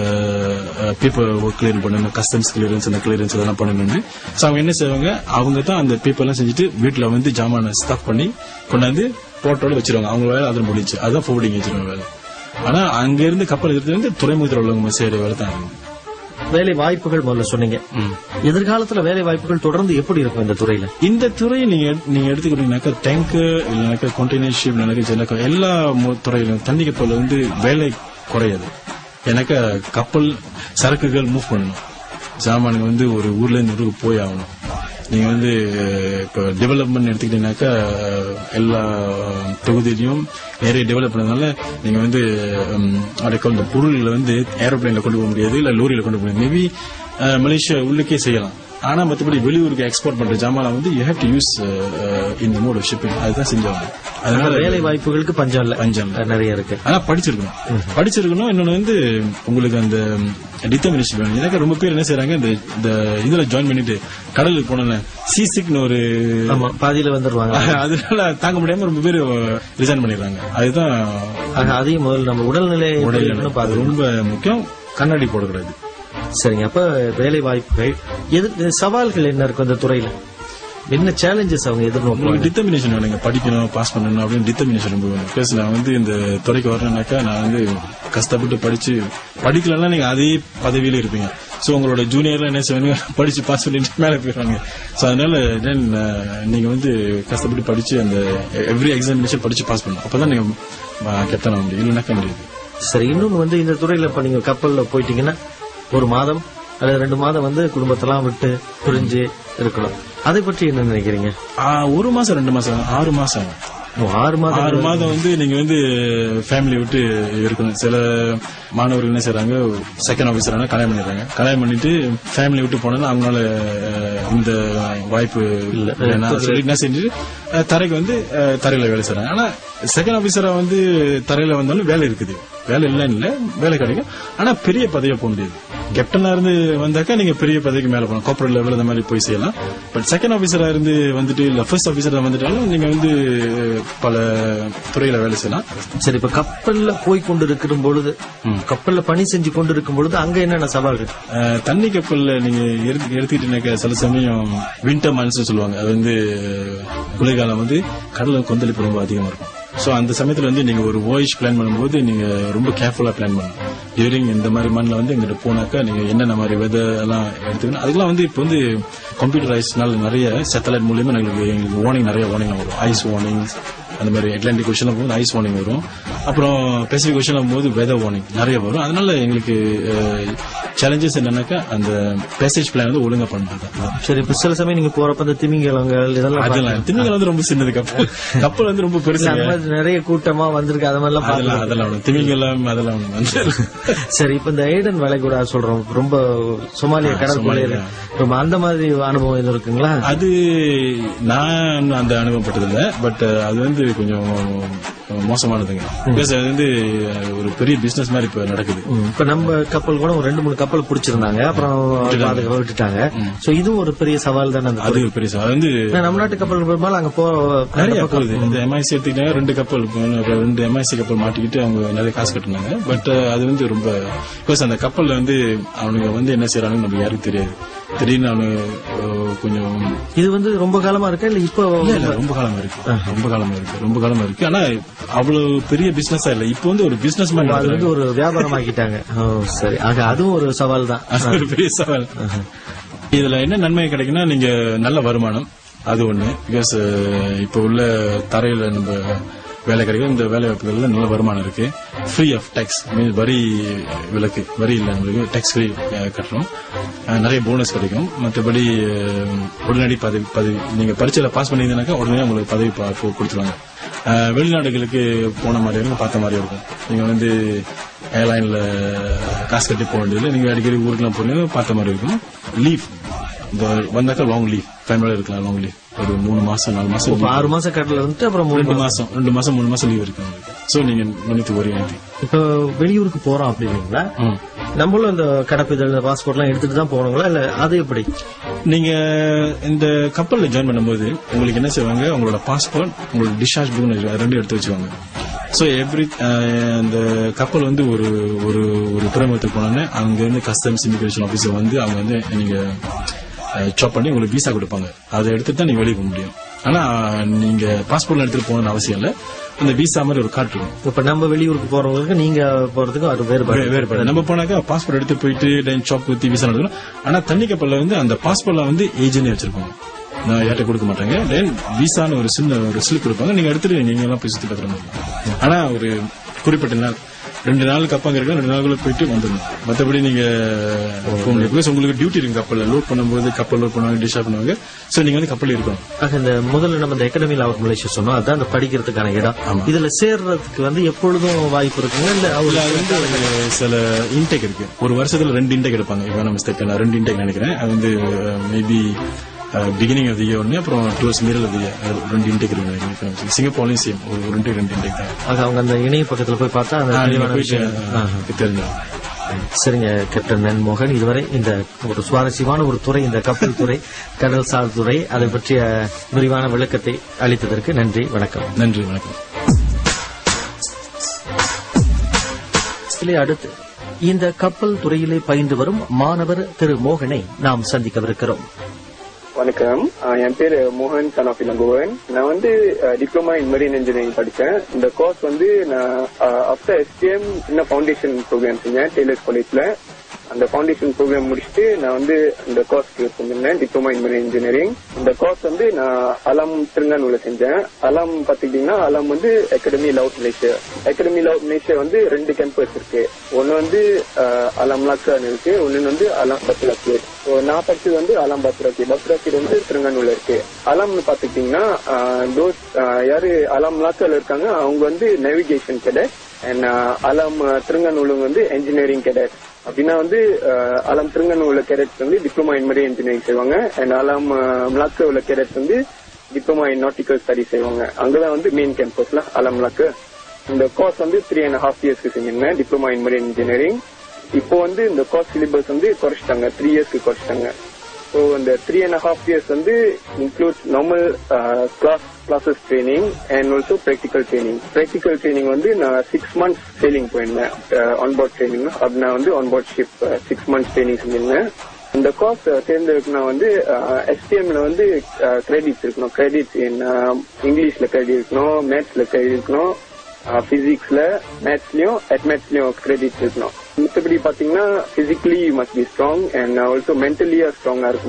பேப்பர் கிளியர் பண்ணணும் கஸ்டம்ஸ் கிளியரன்ஸ் அந்த கிளியரன்ஸ் அதெல்லாம் பண்ணணும்னு சோ அவங்க என்ன செய்வாங்க அவங்க தான் அந்த பேப்பர் எல்லாம் செஞ்சுட்டு வீட்டுல வந்து ஜாமான ஸ்டாக் பண்ணி கொண்டாந்து போட்டோட வச்சிருவாங்க அவங்க வேலை அதில் முடிச்சு அதுதான் forwarding ஏஜென்ட் வேலை ஆனா அங்க இருந்து கப்பல் எடுத்து வந்து துறைமுகத்தில் உள்ளவங்க செய்யற வேலை தான் அது. வேலை வாய்ப்புகள் முதல்ல சொன்னீங்க ம். எதிர்காலத்துல வேலை வாய்ப்புகள் தொடர்ந்து எப்படி இருக்கும் இந்த துறையில இந்த துறையை நீங்க எடு- நீங்க எடுத்துக்கிட்டீங்கன்னாக்கா டேங்கர் இல்லைனாக்கா கண்டெய்னர் ஷிப் இல்லைனாக்கா ஜெனக்கா எல்லா மு- துறையிலும் தண்ணி கப்பல்ல வந்து வேலை குறையாது எனக்கு கப்பல் சரக்குகள் மூவ் பண்ணணும் சாமானுங்க வந்து ஒரு ஊர்ல இருந்து ஊருக்கு போய் ஆகணும் நீங்க வந்து அஹ், இப்ப டெவலப்மெண்ட் எடுத்துக்கிட்டீங்கன்னாக்கா அஹ், எல்லா தொகுதியிலையும் நிறைய டெவலப் பண்ணதுனால நீங்க வந்து ஹம், அடக்கம் இந்த பொருள்களை வந்து ஏரோப்ளேன்ல கொண்டு போக முடியாது இல்ல லோரியில கொண்டு போக முடியாது மேபி மலேசியா உள்ளுக்கே செய்யலாம் ஆனா மத்தபடி வெளியூருக்கு எக்ஸ்போர்ட் பண்ற ஜாமான் வந்து யூ ஹேவ் டு யூஸ் இந்த மோட் ஆஃப் ஷிப்பிங் அதுதான் செஞ்சாங்க அதனால வேலை வாய்ப்புகளுக்கு பஞ்சம் இல்ல பஞ்சம் இல்ல. நிறைய இருக்கு ஆனா படிச்சிருக்கணும் படிச்சிருக்கணும் இன்னொன்னு வந்து உங்களுக்கு அந்த டிட்டர்மினேஷன் வேணும் எனக்கு ரொம்ப பேர் என்ன செய்றாங்க இந்த இந்த இதுல ஜாயின் பண்ணிட்டு கடலுக்கு போனோன்னு சீசிக்னு ஒரு ஆமா பாதியில வந்துருவாங்க அதனால தாங்க முடியாம ரொம்ப பேர் ரிசைன் பண்ணிடுறாங்க அதுதான் ஆக அதையும் முதல்ல நம்ம உடல்நிலை எப்படி உடல் இருக்குன்னு அது பாத்துக்கணும் ரொம்ப முக்கியம் கண்ணாடி போடக்கூடாது சரிங்க அப்ப வேலை வாய்ப்புகள் எது சவால்கள் என்ன இருக்கும் இந்த துறையில என்ன சேலஞ்சஸ் அவங்க உங்களுக்கு எதிர்நோக்குவாங்க டிட்டர்மினேஷன் வேணுங்க படிக்கணும் பாஸ் பண்ணணும் அப்படின்னு டிட்டர்மினேஷன் ரொம்ப வேணும் பிளஸ் நான் வந்து இந்த துறைக்கு வரணும்னாக்கா நான் வந்து கஷ்டப்பட்டு படிச்சு படிக்கலன்னா நீங்க அதே பதவியில இருப்பீங்க சோ உங்களோட ஜூனியர்ல என்ன செய்வாங்க படிச்சு பாஸ் பண்ணிட்டு மேல போயிடுவாங்க சோ அதனால then, அஹ், நீங்க வந்து கஷ்டப்பட்டு படிச்சு அந்த எவ்ரி எக்ஸாமினேஷன் படிச்சு பாஸ் பண்ணணும் அப்பதான் நீங்க கெப்டன் ஆக முடியும் இல்லைனாக்கா முடியாது சரி இன்னொன்னு வந்து இந்த துறையில இப்ப நீங்க கப்பல்ல போயிட்டீங்கன்னா ஒரு மாதம் அல்லது ரெண்டு மாதம் வந்து குடும்பத்தெல்லாம் விட்டு பிரிஞ்சு இருக்கணும் அதை பற்றி என்ன நினைக்கிறீங்க ஆ, ஒரு மாசம் ரெண்டு மாசம் ஆறு மாசம் ஓ, ஆறு மாதம் ஆறு மாதம் வந்து நீங்க வந்து ஃபேமிலி விட்டு இருக்கணும் சில மாணவர்கள் என்ன செய்றாங்க செகண்ட் ஆபீசர் கல்யாணம் பண்ணிடுறாங்க கல்யாணம் பண்ணிட்டு ஃபேமிலி விட்டு போனா அவங்களால அஹ், இந்த வாய்ப்பு இல்ல சொல்லி என்ன செஞ்சு அஹ், தரைக்கு வந்து அஹ், தரையில வேலை செய்றாங்க ஆனா செகண்ட் ஆபீசரா வந்து தரையில வந்தாலும் வேலை இருக்குது வேலை இல்லைன்னு இல்ல வேலை கிடைக்கும் ஆனா பெரிய பதவியா போக முடியாது கேப்டனா இருந்து வந்தாக்கா நீங்க பெரிய பதவிக்கு மேல போகலாம் கார்பரேட் லெவல் இந்த மாதிரி போய் செய்யலாம் பட் செகண்ட் ஆபீசரா இருந்து வந்துட்டு இல்ல ஃபர்ஸ்ட் ஆபீசரா வந்துட்டாலும் நீங்க வந்து பல துறையில வேலை செய்யலாம் சரி இப்ப கப்பல்ல போய் கொண்டு இருக்கிற பொழுது கப்பல்ல பணி செஞ்சு கொண்டு இருக்கும் பொழுது அங்க என்னென்ன சவால்கள் அஹ், தண்ணி கப்பல்ல நீங்க எடுத்து எடுத்துக்கிட்டீங்கன்னாக்கா சில சமயம் வின்டர் மான்ஸ் சொல்லுவாங்க அது வந்து குளிர்காலம் வந்து கடல கொந்தளிப்பு ரொம்ப அதிகமா இருக்கும் சோ அந்த சமயத்துல வந்து நீங்க ஒரு வாய்ஸ் பிளான் பண்ணும்போது நீங்க ரொம்ப கேர்ஃபுல்லா பிளான் பண்ணணும் டியூரிங் இந்த மாதிரி மண்ணில் வந்து எங்கிட்ட போனாக்கா நீங்க என்னென்ன மாதிரி வெதர் எல்லாம் எடுத்துக்கணும் அதுக்கெல்லாம் வந்து இப்போ வந்து கம்ப்யூட்டரைஸ்னால நிறைய சேட்டலைட் மூலியமா எங்களுக்கு எங்களுக்கு வார்னிங் நிறைய வார்னிங் வரும் ஐஸ் வார்னிங்ஸ் அந்த மாதிரி அட்லாண்டிக் கொஷன் போது ஐஸ் வார்னிங் வரும் அப்புறம் பெசிபிக் கொஷன் போது வெதர் வார்னிங் நிறைய வரும் அதனால எங்களுக்கு சேலஞ்சஸ் என்னன்னாக்கா அந்த பேசேஜ் பிளான் வந்து ஒழுங்கா பண்றது சரி இப்ப சில சமயம் நீங்க போறப்ப அந்த திமிங்கலங்கள் இதெல்லாம் அதெல்லாம் திமிங்கலம் வந்து ரொம்ப சின்னது கப்பல் கப்பல் வந்து ரொம்ப பெருசு இல்ல, அந்த மாதிரி நிறைய கூட்டமா வந்திருக்கு அது மாதிரிலாம் அதெல்லாம் பாக்கலாம் அதெல்லாம் ஒண்ணு. திமிங்கலம் அதெல்லாம் ஒண்ணு வந்து சரி இப்ப இந்த ஏடன் வளைகுடா சொல்றோம் ரொம்ப சோமாலிய கடற்கொள்ளை சோமாலியா. ரொம்ப அந்த மாதிரி அனுபவம் எதுவும் இருக்குங்களா அது நான் அந்த அனுபவப்பட்டது இல்ல பட் அது வந்து கொஞ்சம் மோசமானதுங்க Because அது வந்து ஒரு பெரிய பிசினஸ் மாதிரி இப்ப நடக்குது ம், இப்ப நம்ம கப்பல் கூட ஒரு ரெண்டு மூணு கப்பல் பிடிச்சிருந்தாங்க அப்புறம் பாதுகாப்பா விட்டுட்டாங்க சோ இதுவும் ஒரு பெரிய சவால் தானே அந்த அது பெரிய சவால். அது வந்து ஏன்னா நம்ம நாட்டு கப்பல் பெரும்பாலும் அங்க போ நிறைய போகுது இந்த எம்ஐசி எடுத்துக்கிட்டாங்க ரெண்டு கப்பல் இப்போ ரெண்டு எம்ஐசி கப்பல் மாட்டிக்கிட்டு அவங்க நிறைய காசு கட்டினாங்க பட் அது வந்து ரொம்ப பிகாஸ் அந்த கப்பல்ல வந்து அவனுங்க வந்து என்ன செய்யறாங்கன்னு நமக்கு யாருக்கும் தெரியாது திடீர்னு அவனு அஹ், கொஞ்சம் இது வந்து ரொம்ப காலமா இருக்கா இல்ல இப்போ இல்ல, இல்ல, ரொம்ப காலமா இருக்கு ரொம்ப காலமா இருக்கு ரொம்ப காலமா இருக்கு ஆனா அவ்வளவு பெரிய பிசினஸா இல்ல இப்போ வந்து ஒரு பிசினஸ் மேன் அது வந்து ஒரு வியாபாரம் ஆக்கிட்டாங்க ஓ, சரி ஆக அதுவும் ஒரு சவால் தான் அது ஒரு பெரிய சவால் இதுல என்ன நன்மை கிடைக்குன்னா நீங்க நல்ல வருமானம் அது ஒண்ணு பிகாஸ் இப்ப உள்ள தரையில நம்ம வேலை கிடைக்கும் இந்த வேலை வாய்ப்புகள்ல நல்ல வருமானம் இருக்கு ஃப்ரீ ஆஃப் டேக்ஸ் மீன் வரி விலக்கு வரி இல்லை நம்மளுக்கு டேக்ஸ் ஃப்ரீ கட்டுறோம் அஹ், நிறைய போனஸ் கிடைக்கும் மற்றபடி அஹ், உடனடி பதவி பதவி நீங்க பரீட்சையில பாஸ் பண்ணீங்கன்னாக்கா உடனே உங்களுக்கு பதவி பா- போ- கொடுத்துருவாங்க அஹ், வெளிநாடுகளுக்கு போன மாதிரி இருக்கும் பார்த்த மாதிரி இருக்கும் நீங்க வந்து ஏர்லைன்ல காசு கட்டி போக வேண்டியதில்லை நீங்க அடிக்கடி ஊருக்குலாம் போறீங்க பார்த்த மாதிரி இருக்கும் லீவ் இந்த வந்தாக்கா லாங் லீவ் ஃபேமிலியோட இருக்கலாம் லாங் லீவ் ஒரு மூணு மாசம் நாலு மாசம் இப்ப ஆறு மாசம் கடல்ல வந்துட்டு அப்புறம் மூணு ரெண்டு மாசம் ரெண்டு மாசம் மூணு மாசம் லீவ் இருக்கு உங்களுக்கு சோ நீங்க நினைத்து ஒரே இப்ப வெளியூருக்கு போறோம் அப்படிங்களா நம்மளும் இந்த கடப்பிதழ் பாஸ்போர்ட் எல்லாம் எடுத்துட்டு தான் போகணுங்களா இல்ல அது எப்படி நீங்க இந்த கப்பல்ல ஜாயின் பண்ணும்போது உங்களுக்கு என்ன செய்வாங்க உங்களோட பாஸ்போர்ட் உங்களோட டிஸ்சார்ஜ் புக் ரெண்டும் எடுத்து வச்சுவாங்க சோ எவ்ரி அந்த கப்பல் வந்து ஒரு ஒரு ஒரு துறைமுகத்துக்கு போனோன்னே அங்க இருந்து கஸ்டம்ஸ் இமிகிரேஷன் ஆபீசர் வந்து அவங்க வந்து நீங்க சாப் பண்ணி உங்களுக்கு விசா கொடுப்பாங்க அதை எடுத்துட்டு தான் நீங்க வெளியே போக முடியும் ஆனா நீங்க பாஸ்போர்ட்ல எடுத்துட்டு போகணும்னு அவசியம் இல்ல அந்த விசா மாதிரி ஒரு கார்டு இருக்கும் இப்ப நம்ம வெளியூருக்கு போறவங்களுக்கு நீங்க போறதுக்கு அது வேறுபாடு வே- வேறுபாடு நம்ம போனாக்கா பாஸ்போர்ட் எடுத்து போயிட்டு டைன் ஷாப் ஊத்தி விசா நடத்தணும் ஆனா தண்ணி கப்பல்ல வந்து அந்த பாஸ்போர்ட்ல வந்து ஏஜென்ட் வச்சிருப்பாங்க நான் யார்ட்ட கொடுக்க மாட்டாங்க தென் விசான்னு ஒரு சின்ன ஒரு ஸ்லிப் கொடுப்பாங்க நீங்க எடுத்துட்டு நீங்க எல்லாம் போய் சுத்தி பார்த்துற மாதிரி இருக்கும். ஆனா ஒரு குறிப்பிட்ட நாள் ரெண்டு நாளுக்கு அப்பாங்க இருக்கு ரெண்டு நாளுக்குள்ள போயிட்டு வந்துடணும் மத்தபடி நீங்க போக முடியாது Because உங்களுக்கு டியூட்டி இருக்கு கப்பல்ல லோட் பண்ணும்போது கப்பல் லோட் பண்ணுவாங்க டிஷ் பண்ணுவாங்க சோ நீங்க வந்து கப்பல் இருக்கணும் ஆக இந்த முதல்ல நம்ம இந்த அகாடமியில் அவர் மலேசியா சொன்னோம் அதான் அந்த படிக்கிறதுக்கான இடம் இதுல சேர்றதுக்கு வந்து எப்பொழுதும் வாய்ப்பு இருக்குங்க இல்ல இல்ல, அவர் அது வந்து ஒரு சில இன்டேக் இருக்கு ஒரு வருஷத்துல ரெண்டு இன்டேக் எடுப்பாங்க இப்போ நம்ம மிஸ்டேக் நான் ரெண்டு இன்டேக் நினைக்கிறேன் அது வந்து மேபி பிகினிங் ஆஃப் இயர் ஒன்று அப்புறம் டுவர்ஸ் மிடில் ஆஃப் இயர் ரெண்டு இன்டேக் இருக்கு நினைக்கிறேன் சிங்கப்பூர்லயும் சேம் ஒரு ரெண்டு ரெண்டு இன்டேக் தான் ஆக அவங்க அந்த இணைய பக்கத்துல போய் பார்த்தா அந்த ஆ, நீங்க தெளிவான போயிட்டு விஷயம் ஆஹா. தெரிஞ்சிடும் சரிங்க கேப்டன் என் மோகன் இதுவரை இந்த ஒரு சுவாரஸ்யமான ஒரு துறை இந்த கப்பல் துறை கடல் சார் துறை அதை பற்றிய விரிவான விளக்கத்தை அளித்ததற்கு நன்றி வணக்கம் நன்றி வணக்கம் இதிலே அடுத்து இந்த கப்பல் துறையிலே பயின்று வரும் மாணவர் திரு மோகனை நாம் சந்திக்கவிருக்கிறோம் வணக்கம் ஆஹ் என் பேரு மோகன் சன் ஆஃப் இளங்கோவன் நான் வந்து டிப்ளமா இன் மெரீன் இன்ஜினியரிங் படிச்சேன் இந்த கோர்ஸ் வந்து நான் ஆஃப்டர் எஸ்டிஎம் சின்ன ஃபவுண்டேஷன் ப்ரோக்ராம் செஞ்சேன் டெய்லர்ஸ் காலேஜ்ல அந்த ஃபவுண்டேஷன் ப்ரோக்ராம் முடிச்சுட்டு நான் வந்து இந்த கோர்ஸ் செஞ்சிருந்தேன் டிப்ளமா இன் மெரீன் இன்ஜினியரிங் இந்த கோர்ஸ் வந்து நான் அலாம் திருங்கானூர்ல செஞ்சேன் அலாம் பாத்துக்கிட்டீங்கன்னா அலாம் வந்து Akademi Laut Malaysia Akademi Laut Malaysia வந்து ரெண்டு கேம்பஸ் இருக்கு ஒன்னு வந்து ஆஹ், அலாம் லாக்கான்னு இருக்கு ஒன்னு வந்து அலாம் பத்ராக்கி ஸோ நான் படிச்சது வந்து அலாம் பத்ராக்கி பத்ராக்கி வந்து திருங்கானூர்ல இருக்கு அலாம்னு பாத்துக்கிட்டீங்கன்னா தோஸ் யாரு அலாம் லாக்கால இருக்காங்க அவங்க வந்து நேவிகேஷன் கேடட் அண்ட் அலாம் திருங்கானூலுங்க வந்து என்ஜினியரிங் கேடட் அப்படின்னா வந்து அஹ், அலாம் திருங்கன் உள்ள கேடட்ஸ் வந்து டிப்ளமா இன் மெரி இன்ஜினியரிங் செய்வாங்க அண்ட் அலாம் மிளாக்கு உள்ள கேடட்ஸ் வந்து டிப்ளமா இன் நாட்டிக்கல் ஸ்டடி செய்வாங்க அங்கதான் வந்து மெயின் கேம்பஸ்ல அலாம் மிளாக்கு இந்த கோர்ஸ் வந்து த்ரீ அண்ட் ஹாஃப் இயர்ஸ்க்கு செஞ்சிருந்தேன் டிப்ளமா இன் மெரி இன்ஜினியரிங் இப்போ வந்து இந்த கோர்ஸ் சிலிபஸ் வந்து குறைச்சிட்டாங்க த்ரீ இயர்ஸ்க்கு குறைச்சிட்டாங்க ஸோ இந்த த்ரீ அண்ட் ஹாஃப் இயர்ஸ் வந்து include normal class classes training and also practical training practical training வந்து நான் சிக்ஸ் மந்த்ஸ் சேலிங் போயிருந்தேன் ஆன்போர்ட் ட்ரைனிங் அப்படி நான் வந்து onboard ship six months training செஞ்சிருந்தேன் இந்த கோர்ஸ் தேர்ந்தெடுக்கணும் வந்து எஸ்டிஎம்ல வந்து கிரெடிட்ஸ் இருக்கணும் கிரெடிட்ஸ் இன் இங்கிலீஷ்ல கிரெடிட் இருக்கணும் மேத்ஸ்ல கிரெடிட் இருக்கணும் பிசிக்ஸ்ல மேத்ஸ்லயும் அட்மேத்ஸ்லயும் கிரெடிட்ஸ் இருக்கணும் மத்தபடி பாத்தீங்கன்னா physically must be strong and also மென்டலியா ஸ்ட்ராங்கா இருக்கணும்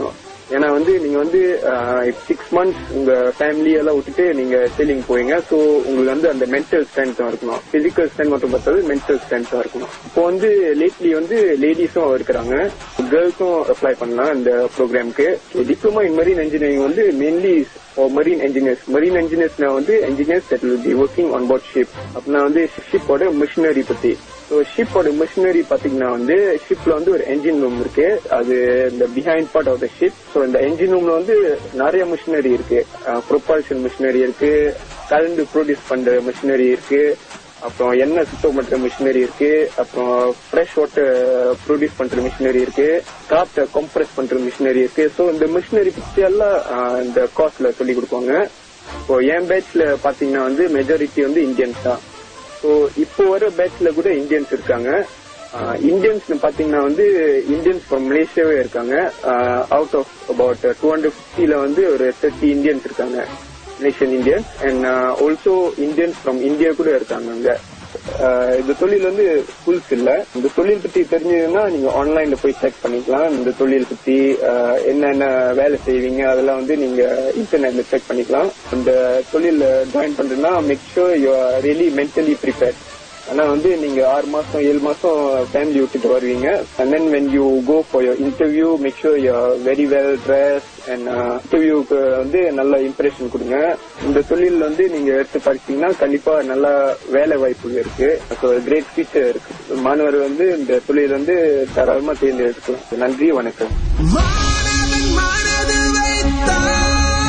ஏன்னா வந்து நீங்க வந்து சிக்ஸ் மந்த்ஸ் உங்க ஃபேமிலி எல்லாம் விட்டுட்டு நீங்க சேலிங் போவீங்க சோ உங்களுக்கு வந்து அந்த மென்டல் ஸ்ட்ரென்த் இருக்கணும் பிசிக்கல் ஸ்ட்ரென்த் மட்டும் பார்த்தாது மென்டல் ஸ்ட்ரென்த் இருக்கணும் இப்போ வந்து லேட்லி வந்து லேடிஸும் இருக்கிறாங்க கேர்ள்ஸும் அப்ளை பண்ணலாம் இந்த ப்ரோக்ராம்க்கு டிப்ளமா இன் மரீன் இன்ஜினியரிங் வந்து மெயின்லி மரீன் என்ஜினியர்ஸ் மரீன் என்ஜினியர்ஸ்னா வந்து engineers that will be working on board ship அப்படின்னா வந்து ஷிப்போட மிஷினரி பத்தி ஸோ ஷிப்போட மிஷினரி பாத்தீங்கன்னா வந்து ஷிப்ல வந்து ஒரு என்ஜின் ரூம் இருக்கு அது இந்த behind part of the ship so இந்த என்ஜின் ரூம்ல வந்து நிறைய மிஷினரி இருக்கு ப்ரொபல்ஷன் மிஷினரி இருக்கு கரண்ட் ப்ரொடியூஸ் பண்ற மிஷினரி இருக்கு அப்புறம் எண்ணெய் சுத்தம் பண்ற மிஷினரி இருக்கு அப்புறம் ஃப்ரெஷ் வாட்டர் ப்ரொடியூஸ் பண்ற மிஷினரி இருக்கு காத்த கம்ப்ரஸ் பண்ற மிஷினரி இருக்கு ஸோ இந்த மிஷினரி பத்தி எல்லாம் ஆஹ், இந்த கோர்ஸ்ல சொல்லி கொடுப்பாங்க இப்போ என் பேட்ச்ல பாத்தீங்கன்னா வந்து மெஜாரிட்டி வந்து இந்தியன்ஸ் தான் ஸோ இப்போ வர பேட்ச்ல கூட இந்தியன்ஸ் இருக்காங்க இந்தியன்ஸ் பாத்தீங்கன்னா வந்து இந்தியன்ஸ் ஃப்ரம் மலேசியாவே இருக்காங்க out of about two hundred ஃபிஃப்டில வந்து ஒரு தேர்ட்டி இந்தியன்ஸ் இருக்காங்க Malaysian Indians and also Indians from India கூட இருக்காங்க அங்க ஆஹ் இந்த தொழில் வந்து புதுசு இல்ல இந்த தொழில் பத்தி தெரிஞ்சதுன்னா நீங்க ஆன்லைன்ல போய் செக் பண்ணிக்கலாம் இந்த தொழில் பத்தி ஆஹ் என்னென்ன வேலை செய்வீங்க அதெல்லாம் வந்து நீங்க இன்டர்நெட்ல செக் பண்ணிக்கலாம் இந்த தொழில் ஜாயின் பண்றதுன்னா make sure you are really mentally prepared ஆனா வந்து நீங்க ஆறு மாசம் ஏழு மாசம் ஃபேமிலி விட்டுட்டு வருவீங்க and then when you go for your interview make sure you very well dress and இன்டர்வியூக்கு வந்து நல்ல இம்ப்ரெஷன் கொடுங்க இந்த தொழில் வந்து நீங்க எடுத்து படிச்சீங்கன்னா கண்டிப்பா நல்ல வேலை வாய்ப்பு இருக்கு கிரேட் ஃபியூச்சர் இருக்கு மாணவர் வந்து இந்த தொழில் வந்து தாராளமா தேர்ந்தெடுக்கலாம் நன்றி வணக்கம் மாணவன் மனதில் வைத்தான்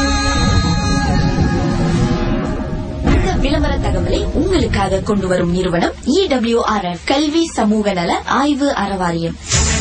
இந்த விளம்பர தகவலை உங்களுக்காக கொண்டு வரும் நிறுவனம் இடபிள்யூஆர்எஃப் கல்வி சமூக நல ஆய்வு அறவாரியம்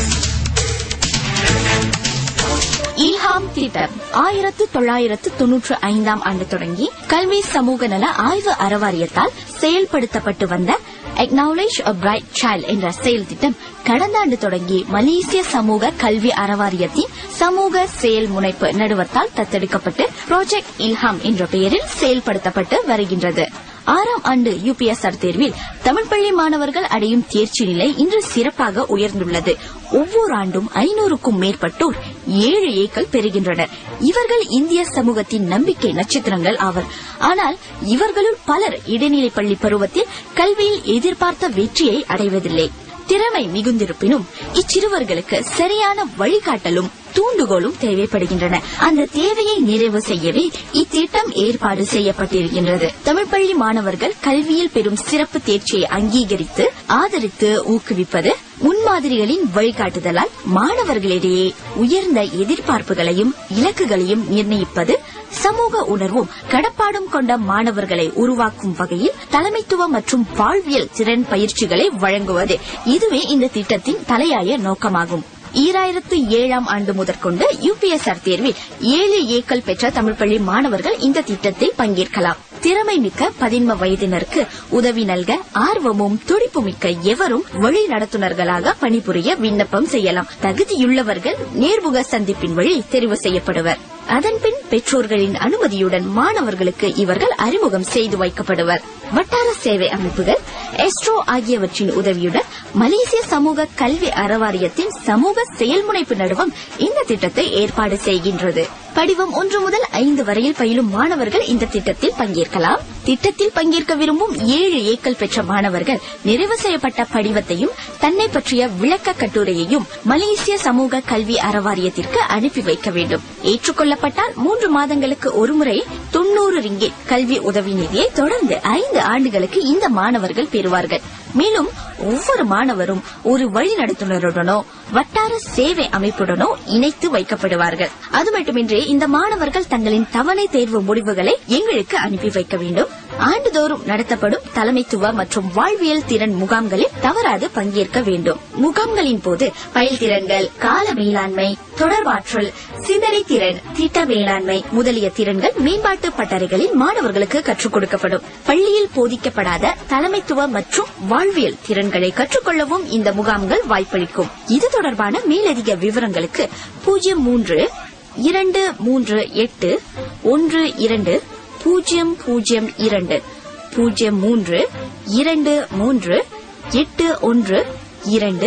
இல்ஹாம் திட்டம் ஆயிரத்து தொள்ளாயிரத்து தொன்னூற்று ஐந்தாம் ஆண்டு தொடங்கி கல்வி சமூக நல ஆய்வு அறவாரியத்தால் செயல்படுத்தப்பட்டு வந்த அக்னாலேஜ் அ பிரைட் சைல்ட் என்ற செயல் திட்டம் கடந்த ஆண்டு தொடங்கி மலேசிய சமூக கல்வி அறவாரியத்தின் சமூக செயல் முனைப்பு நடுவத்தால் தத்தெடுக்கப்பட்டு ப்ராஜெக்ட் இல்ஹாம் என்ற பெயரில் செயல்படுத்தப்பட்டு வருகின்றது ஆறாம் ஆண்டு யுபிஎஸ்ஆர் தேர்வில் தமிழ் பள்ளி மாணவர்கள் அடையும் தேர்ச்சி நிலை இன்று சிறப்பாக உயர்ந்துள்ளது ஒவ்வொரு ஆண்டும் ஐநூறுக்கும் மேற்பட்டோர் ஏழு ஏக்கள் பெறுகின்றனர் இவர்கள் இந்திய சமூகத்தின் நம்பிக்கை நட்சத்திரங்கள் ஆவர் ஆனால் இவர்களுள் பலர் இடைநிலை பள்ளி பருவத்தில் கல்வியில் எதிர்பார்த்த வெற்றியை அடைவதில்லை திறமை மிகுந்திருப்பினும் இச்சிறுவர்களுக்கு சரியான வழிகாட்டலும் தூண்டுகோலும் தேவைப்படுகின்றன அந்த தேவையை நிறைவு செய்யவே இத்திட்டம் ஏற்பாடு செய்யப்பட்டிருக்கின்றது தமிழ் பள்ளி மாணவர்கள் கல்வியில் பெறும் சிறப்பு தேர்ச்சியை அங்கீகரித்து ஆதரித்து ஊக்குவிப்பது முன்மாதிரிகளின் வழிகாட்டுதலால் மாணவர்களிடையே உயர்ந்த எதிர்பார்ப்புகளையும் இலக்குகளையும் நிர்ணயிப்பது சமூக உணர்வும் கடப்பாடும் கொண்ட மாணவர்களை உருவாக்கும் வகையில் தலைமைத்துவ மற்றும் வாழ்வியல் திறன் பயிற்சிகளை வழங்குவது இதுவே இந்த திட்டத்தின் தலையாய நோக்கமாகும் ஈராயிரத்து ஏழாம் ஆண்டு முதற்கொண்டு யுபிஎஸ்ஆர் தேர்வில் ஏழு ஏக்கள் பெற்ற தமிழ் பள்ளி மாணவர்கள் இந்த திட்டத்தில் பங்கேற்கலாம் திறமை மிக்க பதின்ம வயதினருக்கு உதவி நல்க ஆர்வமும் துடிப்பு மிக்க எவரும் வழி நடத்துனர்களாக பணிபுரிய விண்ணப்பம் செய்யலாம் தகுதியுள்ளவர்கள் நேர்முக சந்திப்பின் வழி தெரிவு செய்யப்படுவர் அதன்பின் பெற்றோர்களின் அனுமதியுடன் மாணவர்களுக்கு இவர்கள் அறிமுகம் செய்து வைக்கப்படுவர் வட்டார சேவை அமைப்புகள் எஸ்ட்ரோ ஆகியவற்றின் உதவியுடன் மலேசிய சமூக கல்வி அறவாரியத்தின் சமூக செயல்முனைப்பு நடுவம் இந்த திட்டத்தை ஏற்பாடு செய்கின்றது படிவம் ஒன்று முதல் ஐந்து வரையில் பயிலும் மாணவர்கள் இந்த திட்டத்தில் பங்கேற்கலாம் திட்டத்தில் பங்கேற்க விரும்பும் ஏழு ஏக்கள் பெற்ற மாணவர்கள் நிறைவு செய்யப்பட்ட படிவத்தையும் தன்னை பற்றிய விளக்க கட்டுரையையும் மலேசிய சமூக கல்வி அறவாரியத்திற்கு அனுப்பி வைக்க வேண்டும் ஏற்றுக்கொள்ளப்பட்டால் மூன்று மாதங்களுக்கு ஒருமுறை தொன்னூறு ரிங்கிட் கல்வி உதவி நிதியை தொடர்ந்து ஐந்து ஆண்டுகளுக்கு இந்த மாணவர்கள் பெறுவார்கள் மேலும் ஒவ்வொரு மாணவரும் ஒரு வழிநடத்துனருடனோ வட்டார சேவை அமைப்புடனோ இணைத்து வைக்கப்படுவார்கள் அது மட்டுமின்றி இந்த மாணவர்கள் தங்களின் தவணை தேர்வு முடிவுகளை எங்களுக்கு அனுப்பி வைக்க வேண்டும் ஆண்டுதோறும் நடத்தப்படும் தலைமைத்துவ மற்றும் வாழ்வியல் திறன் முகாம்களில் தவறாது பங்கேற்க வேண்டும் முகாம்களின் போது பயில் திறன்கள் கால மேலாண்மை தொடர்பாற்றல் சிந்தனை திறன் திட்ட மேலாண்மை முதலிய திறன்கள் மேம்பாட்டு பட்டறைகளில் மாணவர்களுக்கு கற்றுக் கொடுக்கப்படும் பள்ளியில் போதிக்கப்படாத தலைமைத்துவ மற்றும் வாழ்வியல் திறன்களை கற்றுக்கொள்ளவும் இந்த முகாம்கள் வாய்ப்பளிக்கும் இது தொடர்பான மேலதிக விவரங்களுக்கு பூஜ்ஜியம் மூன்று இரண்டு மூன்று எட்டு ஒன்று இரண்டு பூஜ்ஜியம் பூஜ்ஜியம் இரண்டு பூஜ்ஜியம் மூன்று இரண்டு மூன்று எட்டு ஒன்று இரண்டு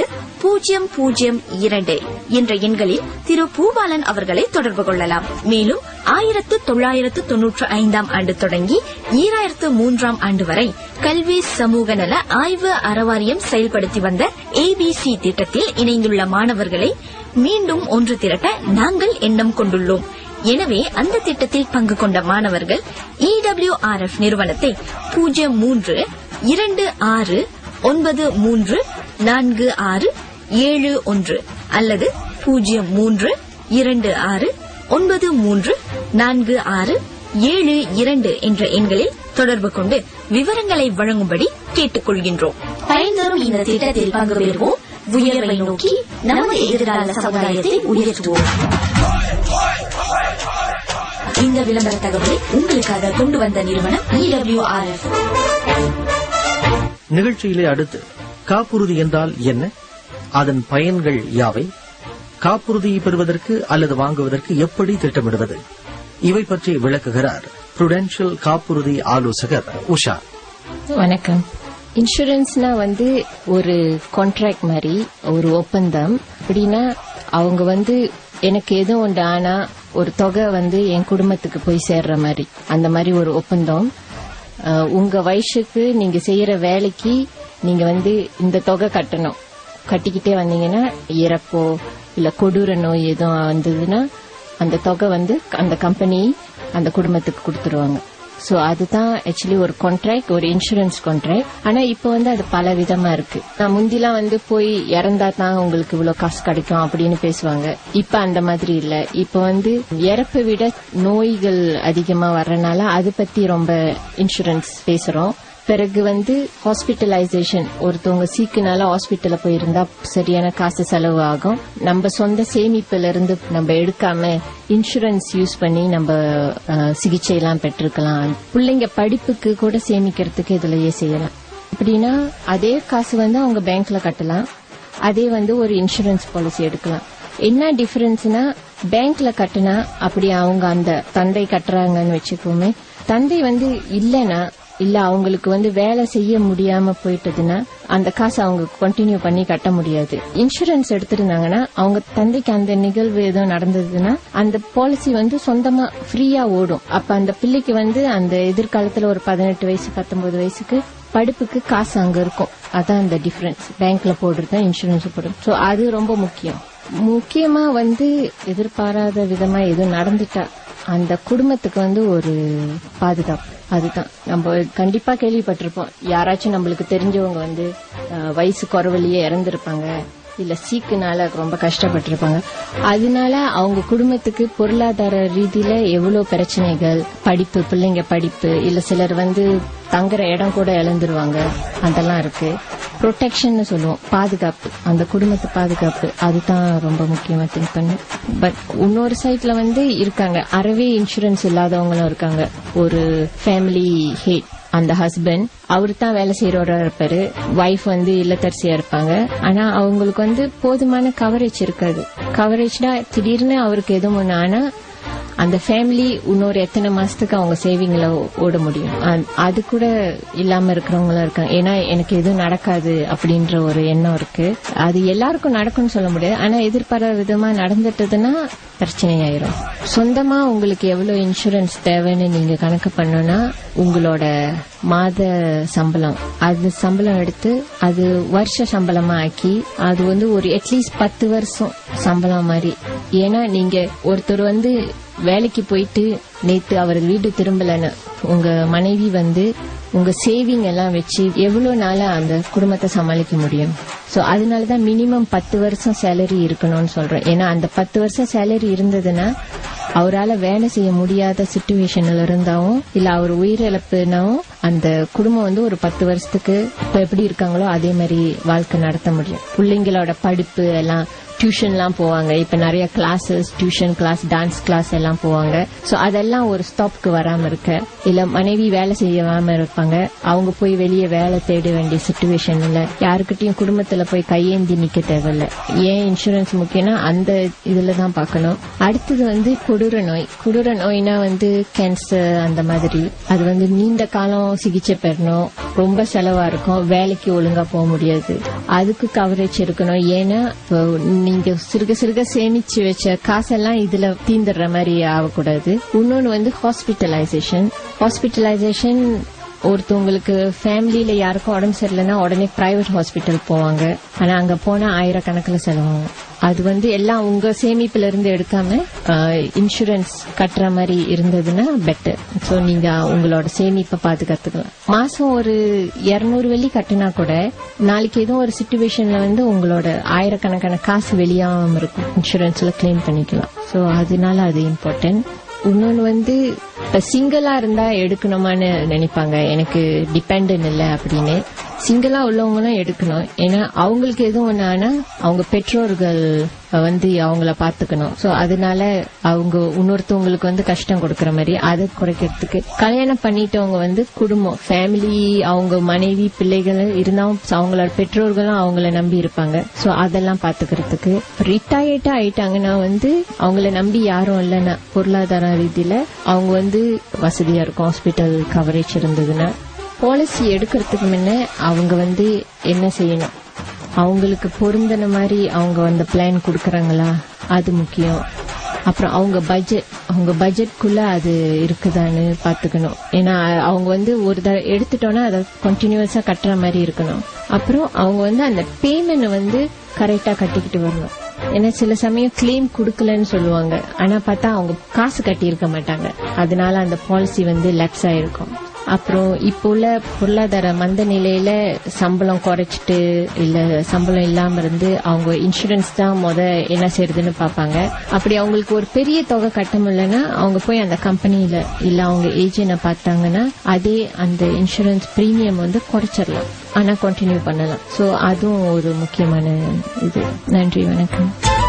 பூஜ்ஜியம் பூஜ்ஜியம் இரண்டு என்ற எண்களில் திரு பூபாலன் அவர்களை தொடர்பு கொள்ளலாம் மேலும் ஆயிரத்து தொள்ளாயிரத்து தொன்னூற்று ஐந்தாம் ஆண்டு தொடங்கி ஈராயிரத்து மூன்றாம் ஆண்டு வரை கல்வி சமூக நல ஆய்வு அறவாரியம் செயல்படுத்தி வந்த ஏபிசி திட்டத்தில் இணைந்துள்ள மாணவர்களை மீண்டும் ஒன்று திரட்ட நாங்கள் எண்ணம் கொண்டுள்ளோம் எனவே அந்த திட்டத்தில் பங்கு கொண்ட மாணவர்கள் இடபிள்யூஆர்எஃப் நிறுவனத்தை பூஜ்ஜியம் மூன்று இரண்டு ஆறு ஒன்பது மூன்று நான்கு ஆறு ஏழு ஒன்று அல்லது பூஜ்ஜியம் மூன்று இரண்டு ஆறு ஒன்பது மூன்று நான்கு ஆறு ஏழு இரண்டு என்ற எண்களில் தொடர்பு கொண்டு விவரங்களை வழங்கும்படி கேட்டுக் கொள்கின்றோம் பயன்தரும் இந்த திட்டத்தில் பங்கு பெறுவோம் உயர்வை நோக்கி நமது எதிர்கால சமுதாயத்தை உயர்த்துவோம் இந்த விளம்பர தகவலை உங்களுக்காக கொண்டு வந்த நிறுவனம் இடபிள்யூஆர்எஃப் நிகழ்ச்சியிலே அடுத்து காப்புறுதி என்றால் என்ன அதன் பயன்கள் யாவை காப்புறுதியை பெறுவதற்கு அல்லது வாங்குவதற்கு எப்படி திட்டமிடுவது இவை பற்றி விளக்குகிறார் புருடென்ஷியல் காப்புறுதி ஆலோசகர் உஷா வணக்கம் இன்சூரன்ஸ்னா வந்து ஒரு கான்ட்ராக்ட் மாதிரி ஒரு ஒப்பந்தம் அப்படின்னா அவங்க வந்து எனக்கு எதுவும் ஒன்று ஆனா ஒரு தொகை வந்து என் குடும்பத்துக்கு போய் சேர்ற மாதிரி அந்த மாதிரி ஒரு ஒப்பந்தம் அஹ், உங்க வயசுக்கு நீங்க செய்யற வேலைக்கு நீங்க வந்து இந்த தொகை கட்டணும் கட்டிக்கிட்டே வந்தீங்கன்னா இறப்போ இல்ல கொடூர நோய் எதுவும் வந்ததுன்னா அந்த தொகை வந்து அந்த கம்பெனி அந்த குடும்பத்துக்கு கொடுத்துருவாங்க சோ அதுதான் ஆக்சுவலி ஒரு கான்ட்ராக்ட் ஒரு இன்சூரன்ஸ் கான்ட்ராக்ட் ஆனா இப்போ வந்து அது பல விதமா இருக்கு நான் முந்திலாம் வந்து போய் இறந்தா தான் உங்களுக்கு இவ்வளவு காசு கிடைக்கும் அப்படின்னு பேசுவாங்க இப்ப அந்த மாதிரி இல்ல இப்ப வந்து இறப்பை விட நோய்கள் அதிகமா வர்றனால அது பத்தி ரொம்ப இன்சூரன்ஸ் பேசுறோம் பிறகு வந்து ஹாஸ்பிட்டலைசேஷன் ஒருத்தவங்க சீக்குனால ஹாஸ்பிட்டல்ல போயிருந்தா சரியான காசு செலவு ஆகும் நம்ம சொந்த சேமிப்புல இருந்து நம்ம எடுக்காம இன்சூரன்ஸ் யூஸ் பண்ணி நம்ம அஹ், சிகிச்சை எல்லாம் பெற்றிருக்கலாம் பிள்ளைங்க படிப்புக்கு கூட சேமிக்கிறதுக்கு இதுலயே செய்யலாம் அப்படின்னா அதே காசு வந்து அவங்க பேங்க்ல கட்டலாம் அதே வந்து ஒரு இன்சூரன்ஸ் பாலிசி எடுக்கலாம் என்ன டிஃபரன்ஸ்னா பேங்க்ல கட்டினா அப்படி அவங்க அந்த தந்தை கட்டுறாங்கன்னு வச்சுக்கோமே தந்தை வந்து இல்லனா இல்ல அவங்களுக்கு வந்து வேலை செய்ய முடியாம போயிட்டதுன்னா அந்த காசை அவங்க கண்டினியூ பண்ணி கட்ட முடியாது இன்சூரன்ஸ் எடுத்திருந்தாங்கன்னா அவங்க தந்தைக்கு அந்த நிகழ்வு ஏதோ நடந்ததுன்னா அந்த பாலிசி வந்து சொந்தமா ஃப்ரீயா ஓடும் அப்ப அந்த பிள்ளைக்கு வந்து அந்த எதிர்காலத்துல ஒரு பதினெட்டு வயசு பத்தொன்பது வயசுக்கு படிப்புக்கு காசு அங்க இருக்கும் அதான் அந்த டிஃபரன்ஸ் பேங்க்ல போடுறது இன்சூரன்ஸ் போடுறது சோ அது ரொம்ப முக்கியம் முக்கியமா வந்து எதிர்பாராத விதமா எதுவும் நடந்துட்டா அந்த குடும்பத்துக்கு வந்து ஒரு பாதுகாப்பு அதுதான் நம்ம கண்டிப்பா கேள்விப்பட்டிருப்போம் யாராச்சும் நம்மளுக்கு தெரிஞ்சவங்க வந்து அஹ், வயசு குறவுலயே இறந்திருப்பாங்க இல்ல சீக்குனால ரொம்ப கஷ்டப்பட்டிருப்பாங்க அதனால அவங்க குடும்பத்துக்கு பொருளாதார ரீதியில எவ்வளவு பிரச்சனைகள் படிப்பு பிள்ளைங்க படிப்பு இல்ல சிலர் வந்து தங்குற இடம் கூட இழந்துருவாங்க அதெல்லாம் இருக்கு ப்ரொடெக்ஷன் சொல்லுவோம் பாதுகாப்பு அந்த குடும்பத்து பாதுகாப்பு அதுதான் ரொம்ப முக்கியமா திங்க் பண்ணு பட் இன்னொரு சைட்ல வந்து இருக்காங்க அறவே இன்சூரன்ஸ் இல்லாதவங்களும் இருக்காங்க ஒரு ஃபேமிலி ஹேட் அந்த ஹஸ்பண்ட் அவரு தான் வேலை செய்யறவரா இருப்பாரு ஒய்ஃப் வந்து இல்லத்தரசியா இருப்பாங்க ஆனா அவங்களுக்கு வந்து போதுமான கவரேஜ் இருக்காது கவரேஜ்னா திடீர்னு அவருக்கு எதுவும் ஒண்ணு ஆனா அந்த ஃபேமிலி இன்னொரு எத்தனை மாசத்துக்கு அவங்க சேவிங்ல ஓட முடியும் அ- அது கூட இல்லாம இருக்கிறவங்களும் இருக்காங்க ஏன்னா எனக்கு எதுவும் நடக்காது அப்படின்ற ஒரு எண்ணம் இருக்கு அது எல்லாருக்கும் நடக்கும்னு சொல்ல முடியாது ஆனா எதிர்பாராத விதமா நடந்துட்டதுன்னா பிரச்சனையாயிரும் சொந்தமா உங்களுக்கு எவ்வளவு இன்சூரன்ஸ் தேவைன்னு நீங்க கணக்கு பண்ணோம்னா உங்களோட மாத சம்பளம் அது சம்பளம் எடுத்து அது வருஷ சம்பளமா ஆக்கி அது வந்து ஒரு அட்லீஸ்ட் பத்து வருஷம் சம்பளம் மாதிரி ஏன்னா நீங்க ஒருத்தர் வந்து வேலைக்கு போயிட்டு நேத்து அவர் வீடு திரும்பலன்னு உங்க மனைவி வந்து உங்க சேவிங் எல்லாம் வச்சு எவ்வளவு நாளா அந்த குடும்பத்தை சமாளிக்க முடியும் சோ அதனாலதான் மினிமம் பத்து வருஷம் சேலரி இருக்கணும்னு சொல்றேன் ஏன்னா அந்த பத்து வருஷம் சேலரி இருந்ததுன்னா அவரால வேலை செய்ய முடியாத சுச்சுவேஷன்ல இருந்தாவும் இல்ல அவர் உயிரிழப்புனாவும் அந்த குடும்பம் வந்து ஒரு பத்து வருஷத்துக்கு இப்ப எப்படி இருக்காங்களோ அதே மாதிரி வாழ்க்கை நடத்த முடியும் பிள்ளைங்களோட படிப்பு எல்லாம் டியூஷன்லாம் போவாங்க இப்ப நிறைய classes tuition class dance class எல்லாம் போவாங்க சோ அதெல்லாம் ஒரு ஸ்டாப்க்கு வராம இருக்க இல்ல மனைவி வேலை செய்யாம இருப்பாங்க அவங்க போய் வெளியே வேலை தேட வேண்டிய சுச்சுவேஷன் இல்ல யாருக்கிட்டையும் குடும்பத்துல போய் கையேந்தி நிக்க தேவையில்ல ஏன் இன்சூரன்ஸ் முக்கியம்னா அந்த இதுல தான் பார்க்கணும் அடுத்தது வந்து கொடூர நோய் கொடூர நோய்னா வந்து கேன்சர் அந்த மாதிரி அது வந்து நீண்ட காலம் சிகிச்சை பெறணும் ரொம்ப செலவா இருக்கும் வேலைக்கு ஒழுங்கா போக முடியாது அதுக்கு கவரேஜ் இருக்கணும் ஏன்னா இப்போ நீங்க சிறுக சிறுக சேமிச்சு வச்ச காசெல்லாம் இதுல தீந்துடுற மாதிரி ஆகக்கூடாது இன்னொன்னு வந்து ஹாஸ்பிட்டலைசேஷன் ஹாஸ்பிட்டலைசேஷன் ஒருத்தவங்களுக்கு ஃபேமிலியில யாருக்கும் உடம்பு சரியில்லைன்னா உடனே பிரைவேட் ஹாஸ்பிட்டல் போவாங்க ஆனா அங்க போனா ஆயிரக்கணக்கில் செலவாகும் அது வந்து எல்லாம் உங்க சேமிப்புல இருந்து எடுக்காம இன்சூரன்ஸ் கட்டுற மாதிரி இருந்ததுன்னா பெட்டர் சோ நீங்க உங்களோட சேமிப்பை பாதுகாத்துக்கலாம் மாசம் ஒரு இருநூறு வெள்ளி கட்டினா கூட நாளைக்கு ஏதோ ஒரு சுச்சுவேஷன்ல வந்து உங்களோட ஆயிரக்கணக்கான காசு வெளியாகாம இருக்கும் இன்சூரன்ஸ்ல கிளைம் பண்ணிக்கலாம் சோ அதனால அது இம்பார்ட்டன்ட் இன்னொன்னு வந்து இப்ப சிங்கிளா இருந்தா எடுக்கணுமான்னு நினைப்பாங்க எனக்கு டிபெண்ட் இல்ல அப்படின்னு சிங்கிளா உள்ளவங்களும் எடுக்கணும் ஏன்னா அவங்களுக்கு எதுவும் ஒண்ணு ஆனா அவங்க பெற்றோர்கள் வந்து அவங்கள பாத்துக்கணும் சோ அதனால அவங்க இன்னொருத்தவங்களுக்கு வந்து கஷ்டம் கொடுக்கற மாதிரி அதை குறைக்கிறதுக்கு கல்யாணம் பண்ணிட்டவங்க வந்து குடும்பம் ஃபேமிலி அவங்க மனைவி பிள்ளைகள் இருந்தாலும் அவங்களோட பெற்றோர்களும் அவங்கள நம்பி இருப்பாங்க சோ அதெல்லாம் பாத்துக்கிறதுக்கு ரிட்டையர்டா ஆயிட்டாங்கன்னா வந்து அவங்கள நம்பி யாரும் இல்லைன்னா பொருளாதார ரீதியில அவங்க வந்து வசதியா இருக்கும் ஹாஸ்பிட்டல் கவரேஜ் இருந்ததுன்னா பாலிசி எடுக்கிறதுக்கு முன்ன அவங்க வந்து என்ன செய்யணும் அவங்களுக்கு பொருந்தின மாதிரி அவங்க அந்த பிளான் கொடுக்கறாங்களா அது முக்கியம் அப்புறம் அவங்க பட்ஜெட் அவங்க பட்ஜெட்குள்ள அது இருக்குதான்னு பாத்துக்கணும் ஏன்னா அவங்க வந்து ஒரு தடவை எடுத்துட்டோம்னா அதை கண்டினியூஸா கட்டுற மாதிரி இருக்கணும் அப்புறம் அவங்க வந்து அந்த பேமெண்ட் வந்து கரெக்டா கட்டிக்கிட்டு வரணும் ஏன்னா சில சமயம் கிளைம் கொடுக்கலன்னு சொல்லுவாங்க ஆனா பார்த்தா அவங்க காசு கட்டி இருக்க மாட்டாங்க அதனால அந்த பாலிசி வந்து லெக்ஸ் ஆயிருக்கும் அப்புறம் இப்போ உள்ள பொருளாதார மந்த நிலையில சம்பளம் குறைச்சிட்டு இல்ல சம்பளம் இல்லாம இருந்து அவங்க இன்சூரன்ஸ் தான் முத என்ன செய்யறதுன்னு பாப்பாங்க அப்படி அவங்களுக்கு ஒரு பெரிய தொகை கட்ட முடியலன்னா அவங்க போய் அந்த கம்பெனியில இல்ல அவங்க ஏஜென்ட பார்த்தாங்கன்னா அதே அந்த இன்சூரன்ஸ் பிரீமியம் வந்து குறைச்சிடலாம் ஆனா கண்டினியூ பண்ணலாம் சோ அதுவும் ஒரு முக்கியமான இது நன்றி வணக்கம்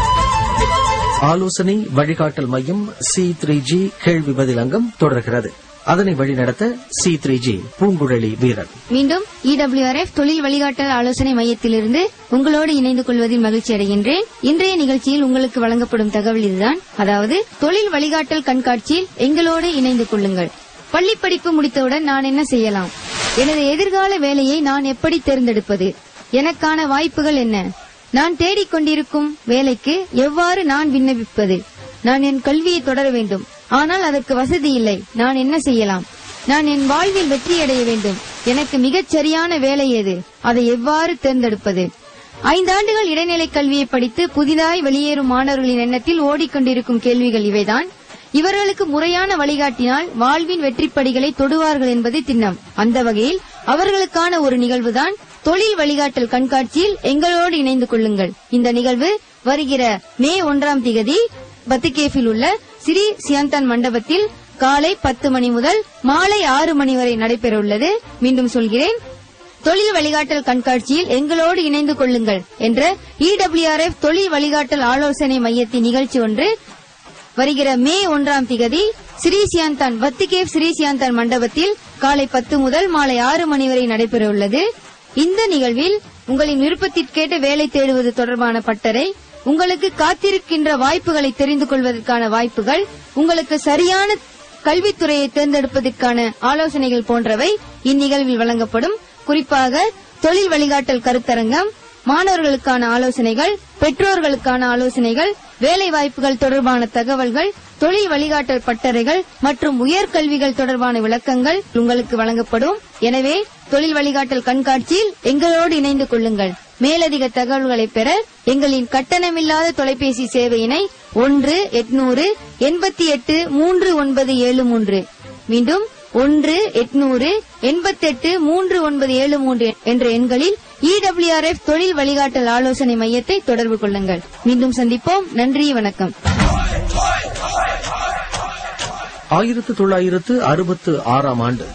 ஆலோசனை வழிகாட்டல் மையம் சி த்ரீ ஜி கேள்வி பதில் அங்கம் தொடர்கிறது அதனை வழிநடத்த சி த்ரீ ஜி பூங்குழலி வீரன் மீண்டும் இடபிள்யூஆர்எஃப் தொழில் வழிகாட்டல் ஆலோசனை மையத்திலிருந்து உங்களோடு இணைந்து கொள்வதில் மகிழ்ச்சி அடைகின்றேன் இன்றைய நிகழ்ச்சியில் உங்களுக்கு வழங்கப்படும் தகவல் இதுதான் அதாவது தொழில் வழிகாட்டல் கண்காட்சியில் எங்களோடு இணைந்து கொள்ளுங்கள் பள்ளி படிப்பு முடித்தவுடன் நான் என்ன செய்யலாம் எனது எதிர்கால வேலையை நான் எப்படி தேர்ந்தெடுப்பது எனக்கான வாய்ப்புகள் என்ன நான் தேடிக்கொண்டிருக்கும் வேலைக்கு எவ்வாறு நான் விண்ணப்பிப்பது நான் என் கல்வியை தொடர வேண்டும் ஆனால் அதற்கு வசதி இல்லை நான் என்ன செய்யலாம் நான் என் வாழ்வில் வெற்றியடைய வேண்டும் எனக்கு மிகச் சரியான வேலை எது அதை எவ்வாறு தேர்ந்தெடுப்பது ஐந்தாண்டுகள் இடைநிலை கல்வியை படித்து புதிதாய் வெளியேறும் மாணவர்களின் எண்ணத்தில் ஓடிக்கொண்டிருக்கும் கேள்விகள் இவைதான் இவர்களுக்கு முறையான வழிகாட்டினால் வாழ்வின் வெற்றிப்படிகளை தொடுவார்கள் என்பது திண்ணம் அந்த வகையில் அவர்களுக்கான ஒரு நிகழ்வுதான் தொழில் வழிகாட்டல் கண்காட்சியில் எங்களோடு இணைந்து கொள்ளுங்கள் இந்த நிகழ்வு வருகிற மே ஒன்றாம் திகதி பத்துகேஃபில் உள்ள ஸ்ரீ சியந்தன் மண்டபத்தில் காலை பத்து மணி முதல் மாலை ஆறு மணி வரை நடைபெறவுள்ளது மீண்டும் சொல்கிறேன் தொழில் வழிகாட்டல் கண்காட்சியில் எங்களோடு இணைந்து கொள்ளுங்கள் என்ற இடபிள்யூஆர்எஃப் தொழில் வழிகாட்டல் ஆலோசனை மையத்தின் நிகழ்ச்சி ஒன்று வருகிற மே ஒன்றாம் திகதி ஸ்ரீ சியாந்தான் வத்திகேவ் ஸ்ரீ சியாந்தான் மண்டபத்தில் காலை பத்து முதல் மாலை ஆறு மணி வரை நடைபெறவுள்ளது இந்த நிகழ்வில் உங்களின் விருப்பத்திற்கேட்ட வேலை தேடுவது தொடர்பான பட்டறை உங்களுக்கு காத்திருக்கின்ற வாய்ப்புகளை தெரிந்து கொள்வதற்கான வாய்ப்புகள் உங்களுக்கு சரியான கல்வித்துறையை தேர்ந்தெடுப்பதற்கான ஆலோசனைகள் போன்றவை இந்நிகழ்வில் வழங்கப்படும் குறிப்பாக தொழில் வழிகாட்டல் கருத்தரங்கம் மாணவர்களுக்கான ஆலோசனைகள் பெற்றோர்களுக்கான ஆலோசனைகள் வேலை வாய்ப்புகள் தொடர்பான தகவல்கள் தொழில் வழிகாட்டல் பட்டறைகள் மற்றும் உயர்கல்விகள் தொடர்பான விளக்கங்கள் உங்களுக்கு வழங்கப்படும் எனவே தொழில் வழிகாட்டல் கண்காட்சியில் எங்களோடு இணைந்து கொள்ளுங்கள் மேலதிக தகவல்களை பெற எங்களின் கட்டணமில்லாத தொலைபேசி சேவையினை ஒன்று எட்நூறு எண்பத்தி எட்டு மூன்று ஒன்பது ஏழு மூன்று மீண்டும் ஒன்று எட்நூறு எண்பத்தெட்டு மூன்று ஒன்பது ஏழு மூன்று என்ற எண்களில் இடபிள்யூஆர்எஃப் தொழில் வழிகாட்டல் ஆலோசனை மையத்தை தொடர்பு கொள்ளுங்கள் மீண்டும் சந்திப்போம் நன்றி வணக்கம் ஆயிரத்து தொள்ளாயிரத்து அறுபத்து ஆறாம் ஆண்டு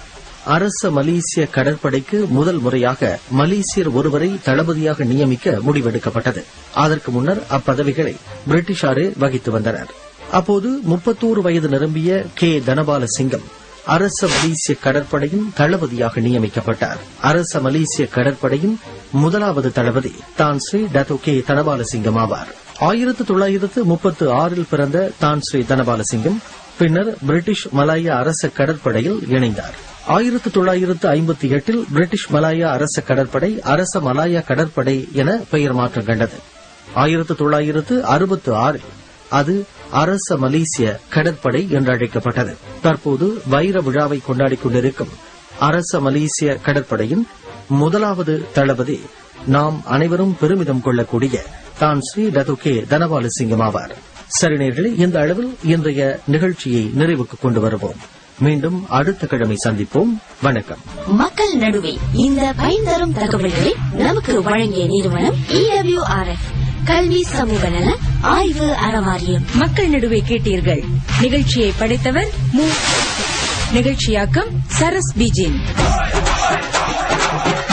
அரச மலேசிய கடற்படைக்கு முதல் முறையாக மலேசியர் ஒருவரை தளபதியாக நியமிக்க முடிவெடுக்கப்பட்டது அதற்கு முன்னர் அப்பதவிகளை பிரிட்டிஷாரே வகித்து வந்தனர் அப்போது முப்பத்தோரு வயது நிரம்பிய கே தனபால சிங்கம் அரச மலேசிய கடற்படையின் தளபதியாக நியமிக்கப்பட்டார் அரச மலேசிய கடற்படையின் முதலாவது தளபதி தான் ஸ்ரீ டத்தோ கே தனபாலசிங்கம் ஆவார் ஆயிரத்து தொள்ளாயிரத்து முப்பத்து ஆறில் பிறந்த தான் ஸ்ரீ தனபாலசிங்கம் பின்னர் பிரிட்டிஷ் மலாய அரச கடற்படையில் இணைந்தார் ஆயிரத்து தொள்ளாயிரத்து ஐம்பத்தி எட்டில் பிரிட்டிஷ் மலாயா அரச கடற்படை அரச மலாயா கடற்படை என பெயர் மாற்றம் கண்டது ஆயிரத்து தொள்ளாயிரத்து அறுபத்து ஆறில் அது அரச மலேசிய கடற்படை என்று அழைக்கப்பட்டது தற்போது வைர விழாவை கொண்டாடிக் கொண்டிருக்கும் அரச மலேசிய கடற்படையின் முதலாவது தளபதி நாம் அனைவரும் பெருமிதம் கொள்ளக்கூடிய தான் ஸ்ரீ டதுகே தனபாலசிங்கம் ஆவார் சரி நேயர்களே இந்த அளவில் இன்றைய நிகழ்ச்சியை நிறைவுக்கு கொண்டு வருவோம் மீண்டும் அடுத்த கிழமை சந்திப்போம் வணக்கம் மக்கள் நடுவே இந்த பயன்தரும் தகவல்களை நமக்கு வழங்கிய நிறுவனம் இடபிள்யூஆர்எஃப் கல்வி சமூக நல ஆய்வு அறவாரியம் மக்கள் நடுவே கேட்டீர்கள் நிகழ்ச்சியை படைத்தவர் மு நிகழ்ச்சியாக்கம் சரஸ் பிஜின்